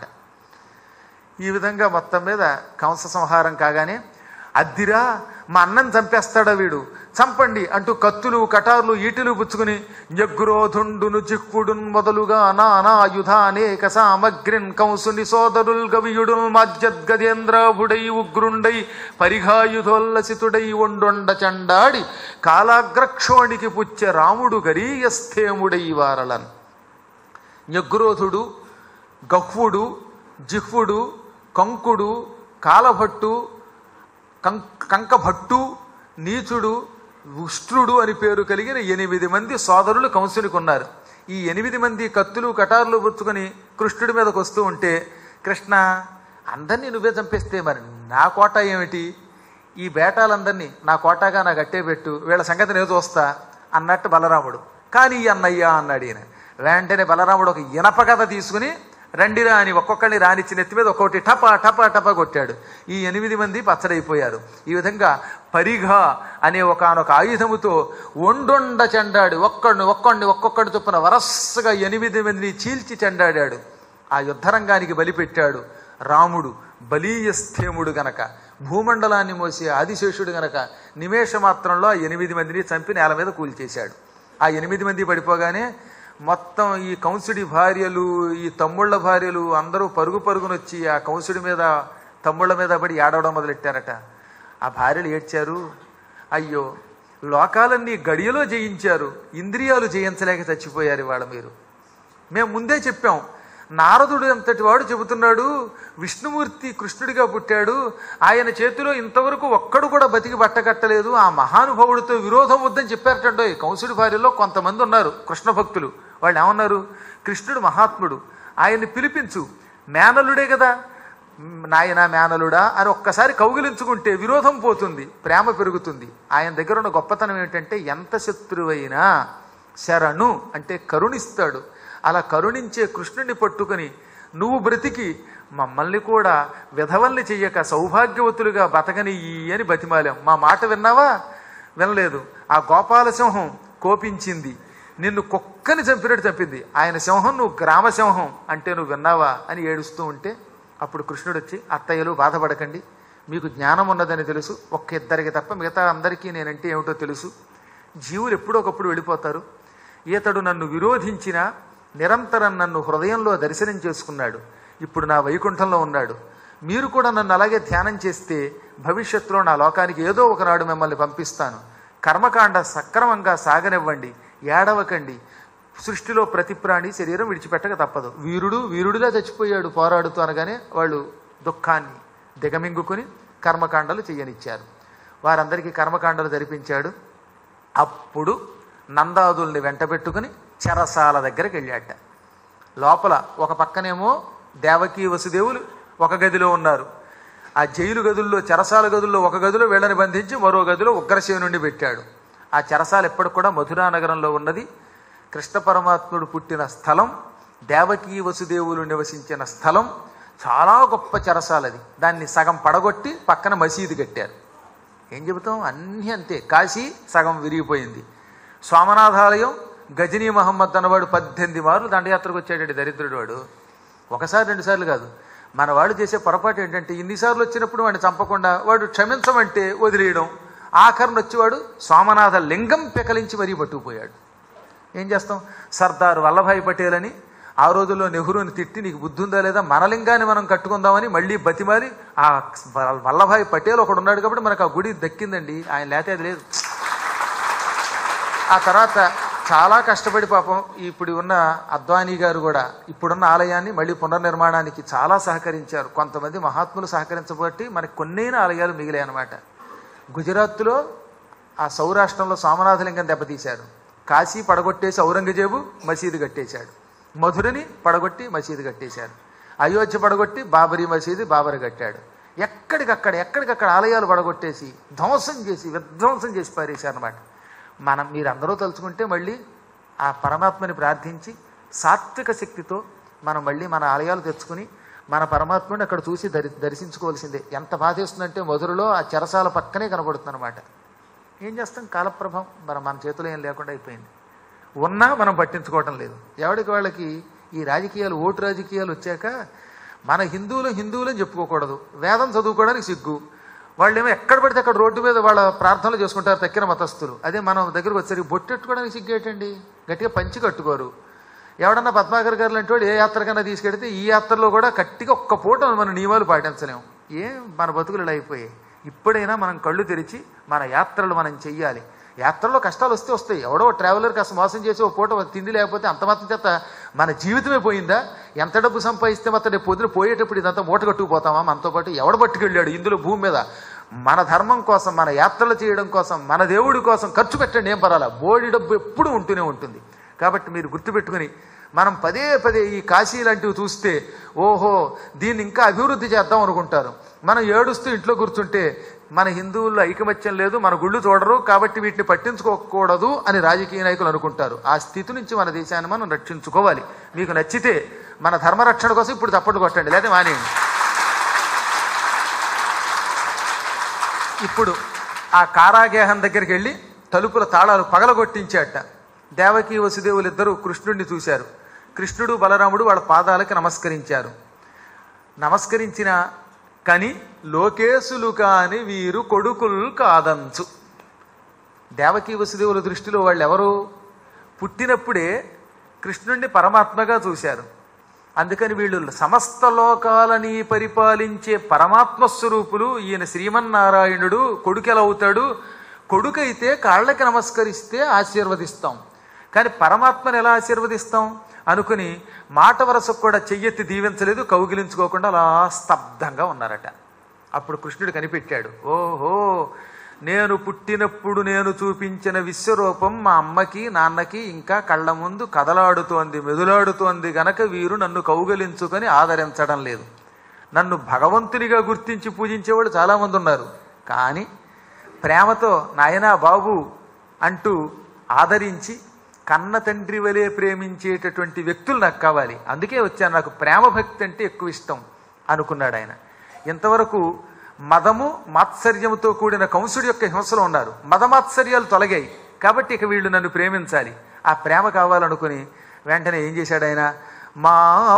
ఈ విధంగా మొత్తం మీద కంస సంహారం కాగానే అద్దిరా మా అన్నం చంపేస్తాడా వీడు చంపండి అంటూ కత్తులు కటార్లు ఈటులు పుచ్చుకుని జగ్గురోధుండును జిహ్వుడున్ మొదలుగా నానాయుధ అనేక సామగ్రిన్ కంసుని సోదరుల్ గవియుడుల్ మాజ్యద్గజేంద్రాభుడై ఉగ్రుండై పరిఘాయుధోల్లసితుడై ఒండొండ చండాడి కాలాగ్రక్షోణికి పుచ్చ రాముడు గరీయస్థేముడై వారలన్ యగ్రోధుడు గహ్వుడు జిహ్వుడు కంకుడు కాలభట్టు కం కంకభట్టు నీచుడు ఉష్ట్రుడు అని పేరు కలిగిన ఎనిమిది మంది సోదరులు కంసునికి ఉన్నారు ఈ ఎనిమిది మంది కత్తులు కటార్లు పుచ్చుకొని కృష్ణుడి మీదకి వస్తూ ఉంటే కృష్ణ అందరినీ నువ్వే చంపేస్తే మరి నా కోట ఏమిటి ఈ బేటాలందరినీ నా కోటాగా నాకు అట్టే పెట్టు వీళ్ళ సంగతి నేను చూస్తా అన్నట్టు బలరాముడు కానీ ఈ అన్నయ్య అన్నాడు ఈయన వెంటనే బలరాముడు ఒక ఇనప కథ తీసుకుని రండిరా అని ఒక్కొక్కరిని రానిచ్చి నెత్తి మీద ఒక్కొక్కటి టపా టపా టపా కొట్టాడు ఈ ఎనిమిది మంది పచ్చడైపోయారు ఈ విధంగా పరిఘ అనే ఒకనొక ఆయుధముతో ఒండొండ చెండాడు ఒక్కడిని ఒక్కడిని ఒక్కొక్కడి చొప్పున వరస్సుగా ఎనిమిది మందిని చీల్చి చెండాడాడు ఆ యుద్ధరంగానికి బలిపెట్టాడు రాముడు బలీయస్థేముడు గనక భూమండలాన్ని మోసే ఆదిశేషుడు గనక నిమేష మాత్రంలో ఆ ఎనిమిది మందిని చంపి నేల మీద కూల్చేశాడు ఆ ఎనిమిది మంది పడిపోగానే మొత్తం ఈ కంసుడి భార్యలు ఈ తమ్ముళ్ళ భార్యలు అందరూ పరుగు పరుగునొచ్చి ఆ కంసుడి మీద తమ్ముళ్ళ మీద పడి ఏడవడం మొదలెట్టారట ఆ భార్యలు ఏడ్చారు అయ్యో లోకాలన్నీ గడియలో జయించారు ఇంద్రియాలు జయించలేక చచ్చిపోయారు ఇవాళ మీరు మేము ముందే చెప్పాం నారదుడు అంతటి వాడు చెబుతున్నాడు విష్ణుమూర్తి కృష్ణుడిగా పుట్టాడు ఆయన చేతిలో ఇంతవరకు ఒక్కడు కూడా బతికి బట్టకట్టలేదు ఆ మహానుభావుడితో విరోధం వద్దని చెప్పారటండో కంసుడి భార్యలో కొంతమంది ఉన్నారు కృష్ణ భక్తులు వాళ్ళు ఏమన్నారు కృష్ణుడు మహాత్ముడు ఆయన్ని పిలిపించు మేనలుడే కదా నాయన మేనలుడా అని ఒక్కసారి కౌగిలించుకుంటే విరోధం పోతుంది ప్రేమ పెరుగుతుంది ఆయన దగ్గర ఉన్న గొప్పతనం ఏమిటంటే ఎంత శత్రువైనా శరణు అంటే కరుణిస్తాడు అలా కరుణించే కృష్ణుడిని పట్టుకొని నువ్వు బ్రతికి మమ్మల్ని కూడా విధవల్ని చెయ్యక సౌభాగ్యవతులుగా బతకనియ్యి అని బతిమాలాం మా మాట విన్నావా వినలేదు ఆ గోపాల సింహం కోపించింది నిన్ను కుక్కని చంపినట్టు చంపింది ఆయన సింహం నువ్వు గ్రామ సింహం అంటే నువ్వు విన్నావా అని ఏడుస్తూ ఉంటే అప్పుడు కృష్ణుడు వచ్చి అత్తయ్యలు బాధపడకండి మీకు జ్ఞానం ఉన్నదని తెలుసు ఒక్క ఇద్దరికి తప్ప మిగతా అందరికీ నేనంటే ఏమిటో తెలుసు జీవులు ఎప్పుడో ఒకప్పుడు వెళ్ళిపోతారు ఈతడు నన్ను విరోధించినా నిరంతరం నన్ను హృదయంలో దర్శనం చేసుకున్నాడు ఇప్పుడు నా వైకుంఠంలో ఉన్నాడు మీరు కూడా నన్ను అలాగే ధ్యానం చేస్తే భవిష్యత్తులో నా లోకానికి ఏదో ఒకనాడు మిమ్మల్ని పంపిస్తాను కర్మకాండ సక్రమంగా సాగనివ్వండి ఏడవకండి సృష్టిలో ప్రతి ప్రాణి శరీరం విడిచిపెట్టక తప్పదు వీరుడు వీరుడిలా చచ్చిపోయాడు పోరాడుతూ అనగానే వాళ్ళు దుఃఖాన్ని దిగమింగుకొని కర్మకాండలు చేయనిచ్చారు వారందరికీ కర్మకాండలు జరిపించాడు అప్పుడు నందాదుల్ని వెంటబెట్టుకుని చెరసాల దగ్గరికి వెళ్ళాట లోపల ఒక పక్కనేమో దేవకీ వసుదేవులు ఒక గదిలో ఉన్నారు ఆ జైలు గదుల్లో చెరసాల గదుల్లో ఒక గదిలో వీళ్ళని బంధించి మరో గదిలో ఉగ్రసేనుండి పెట్టాడు ఆ చెరసాల ఎప్పటికి కూడా మధురా నగరంలో ఉన్నది కృష్ణ పరమాత్ముడు పుట్టిన స్థలం దేవకీ వసుదేవులు నివసించిన స్థలం చాలా గొప్ప చెరసాలది దాన్ని సగం పడగొట్టి పక్కన మసీదు కట్టారు ఏం చెబుతాం అన్నీ అంతే కాశీ సగం విరిగిపోయింది సోమనాథాలయం గజనీ మహమ్మద్ అన్నవాడు పద్దెనిమిది మార్లు దండయాత్రకు వచ్చాడండి దరిద్రుడు వాడు ఒకసారి రెండుసార్లు కాదు మన వాడు చేసే పొరపాటు ఏంటంటే ఇన్నిసార్లు వచ్చినప్పుడు వాడిని చంపకుండా వాడు క్షమించమంటే వదిలేయడం ఆఖరిని వచ్చేవాడు సోమనాథ లింగం పెకలించి మరీ పట్టుకుపోయాడు ఏం చేస్తాం సర్దార్ వల్లభాయ్ పటేల్ అని ఆ రోజుల్లో నెహ్రూని తిట్టి నీకు బుద్ధి ఉందా లేదా మన లింగాన్ని మనం కట్టుకుందామని మళ్ళీ బతిమాలి ఆ వల్లభాయ్ పటేల్ ఒకడు ఉన్నాడు కాబట్టి మనకు ఆ గుడి దక్కిందండి ఆయన లేతే అది లేదు ఆ తర్వాత చాలా కష్టపడి పాపం ఇప్పుడు ఉన్న అద్వానీ గారు కూడా ఇప్పుడున్న ఆలయాన్ని మళ్ళీ పునర్నిర్మాణానికి చాలా సహకరించారు కొంతమంది మహాత్ములు సహకరించబట్టి మనకి కొన్నైన ఆలయాలు మిగిలాయి అన్నమాట గుజరాత్లో ఆ సౌరాష్ట్రంలో సోమనాథలింగం దెబ్బతీశారు కాశీ పడగొట్టేసి ఔరంగజేబు మసీదు కట్టేశాడు మధురని పడగొట్టి మసీదు కట్టేశారు అయోధ్య పడగొట్టి బాబరీ మసీదు బాబరి కట్టాడు ఎక్కడికక్కడ ఎక్కడికక్కడ ఆలయాలు పడగొట్టేసి ధ్వంసం చేసి విధ్వంసం చేసి పారేశారు అనమాట మనం మీరందరూ తలుచుకుంటే మళ్ళీ ఆ పరమాత్మని ప్రార్థించి సాత్విక శక్తితో మనం మళ్ళీ మన ఆలయాలు తెచ్చుకుని మన పరమాత్మని అక్కడ చూసి దరి దర్శించుకోవాల్సిందే ఎంత బాధేస్తుందంటే మధురలో ఆ చెరసాల పక్కనే కనబడుతుంది అనమాట ఏం చేస్తాం కాలప్రభం మన మన చేతిలో ఏం లేకుండా అయిపోయింది ఉన్నా మనం పట్టించుకోవటం లేదు ఎవరికి వాళ్ళకి ఈ రాజకీయాలు ఓటు రాజకీయాలు వచ్చాక మన హిందువులు హిందువులు అని చెప్పుకోకూడదు వేదం చదువుకోవడానికి సిగ్గు వాళ్ళేమో ఎక్కడ పడితే అక్కడ రోడ్డు మీద వాళ్ళ ప్రార్థనలు చేసుకుంటారు తక్కిన మతస్థులు అదే మనం దగ్గరకు వచ్చేసరికి బొట్టెట్టుకోవడానికి సిగ్గేటండి గట్టిగా పంచి కట్టుకోరు ఎవడన్నా పద్మాకర్ గారు లాంటి వాడు ఏ యాత్రకన్నా తీసుకెడితే ఈ యాత్రలో కూడా గట్టిగా ఒక్క పూట మన నియమాలు పాటించలేము ఏం మన బతుకులు ఇలా అయిపోయాయి ఇప్పుడైనా మనం కళ్ళు తెరిచి మన యాత్రలు మనం చెయ్యాలి యాత్రలో కష్టాలు వస్తే వస్తాయి ఎవడో ట్రావెలర్ కాస్త మోసం చేసి ఒక పూట తిండి లేకపోతే అంత మాత్రం చేత మన జీవితమే పోయిందా ఎంత డబ్బు సంపాదిస్తే మాత్రం రేపు పొద్దున పోయేటప్పుడు ఇదంతా మూట కట్టుకుపోతామా మనతో పాటు ఎవడ పట్టుకెళ్ళాడు ఇందులో భూమి మీద మన ధర్మం కోసం మన యాత్రలు చేయడం కోసం మన దేవుడి కోసం ఖర్చు పెట్టండి ఏం పర్వాలా బోడి డబ్బు ఎప్పుడూ ఉంటూనే ఉంటుంది కాబట్టి మీరు గుర్తుపెట్టుకుని మనం పదే పదే ఈ కాశీ లాంటివి చూస్తే ఓహో దీన్ని ఇంకా అభివృద్ధి చేద్దాం అనుకుంటారు మనం ఏడుస్తూ ఇంట్లో కూర్చుంటే మన హిందువుల్లో ఐకమత్యం లేదు మన గుళ్ళు చూడరు కాబట్టి వీటిని పట్టించుకోకూడదు అని రాజకీయ నాయకులు అనుకుంటారు ఆ స్థితి నుంచి మన దేశాన్ని మనం రక్షించుకోవాలి మీకు నచ్చితే మన ధర్మరక్షణ కోసం ఇప్పుడు తప్పట్లు కొట్టండి లేదా మానేయండి ఇప్పుడు ఆ కారాగేహం దగ్గరికి వెళ్ళి తలుపుల తాళాలు పగలగొట్టించాట దేవకి వసుదేవులు ఇద్దరు కృష్ణుడిని చూశారు కృష్ణుడు బలరాముడు వాళ్ళ పాదాలకి నమస్కరించారు నమస్కరించిన కని లోకేశులు కాని వీరు కొడుకులు కాదంచు దేవకీ వసుదేవుల దృష్టిలో వాళ్ళు ఎవరు పుట్టినప్పుడే కృష్ణుణ్ణి పరమాత్మగా చూశారు అందుకని వీళ్ళు సమస్త లోకాలని పరిపాలించే పరమాత్మ స్వరూపులు ఈయన శ్రీమన్నారాయణుడు కొడుకెలవుతాడు కొడుకైతే కాళ్ళకి నమస్కరిస్తే ఆశీర్వదిస్తాం కానీ పరమాత్మను ఎలా ఆశీర్వదిస్తాం అనుకుని మాట వరసకు కూడా చెయ్యెత్తి దీవించలేదు కౌగిలించుకోకుండా అలా స్తబ్దంగా ఉన్నారట అప్పుడు కృష్ణుడు కనిపెట్టాడు ఓహో నేను పుట్టినప్పుడు నేను చూపించిన విశ్వరూపం మా అమ్మకి నాన్నకి ఇంకా కళ్ళ ముందు కదలాడుతోంది మెదులాడుతోంది గనక వీరు నన్ను కౌగలించుకొని ఆదరించడం లేదు నన్ను భగవంతునిగా గుర్తించి పూజించేవాళ్ళు చాలామంది ఉన్నారు కానీ ప్రేమతో నాయనా బాబు అంటూ ఆదరించి కన్న తండ్రి వలె ప్రేమించేటటువంటి వ్యక్తులు నాకు కావాలి అందుకే వచ్చాను నాకు ప్రేమ భక్తి అంటే ఎక్కువ ఇష్టం అనుకున్నాడు ఆయన ఇంతవరకు మదము మాత్సర్యముతో కూడిన కంసుడి యొక్క హింసలో ఉన్నారు మదమాత్సర్యాలు తొలగాయి కాబట్టి ఇక వీళ్ళు నన్ను ప్రేమించాలి ఆ ప్రేమ కావాలనుకుని వెంటనే ఏం చేశాడు ఆయన మా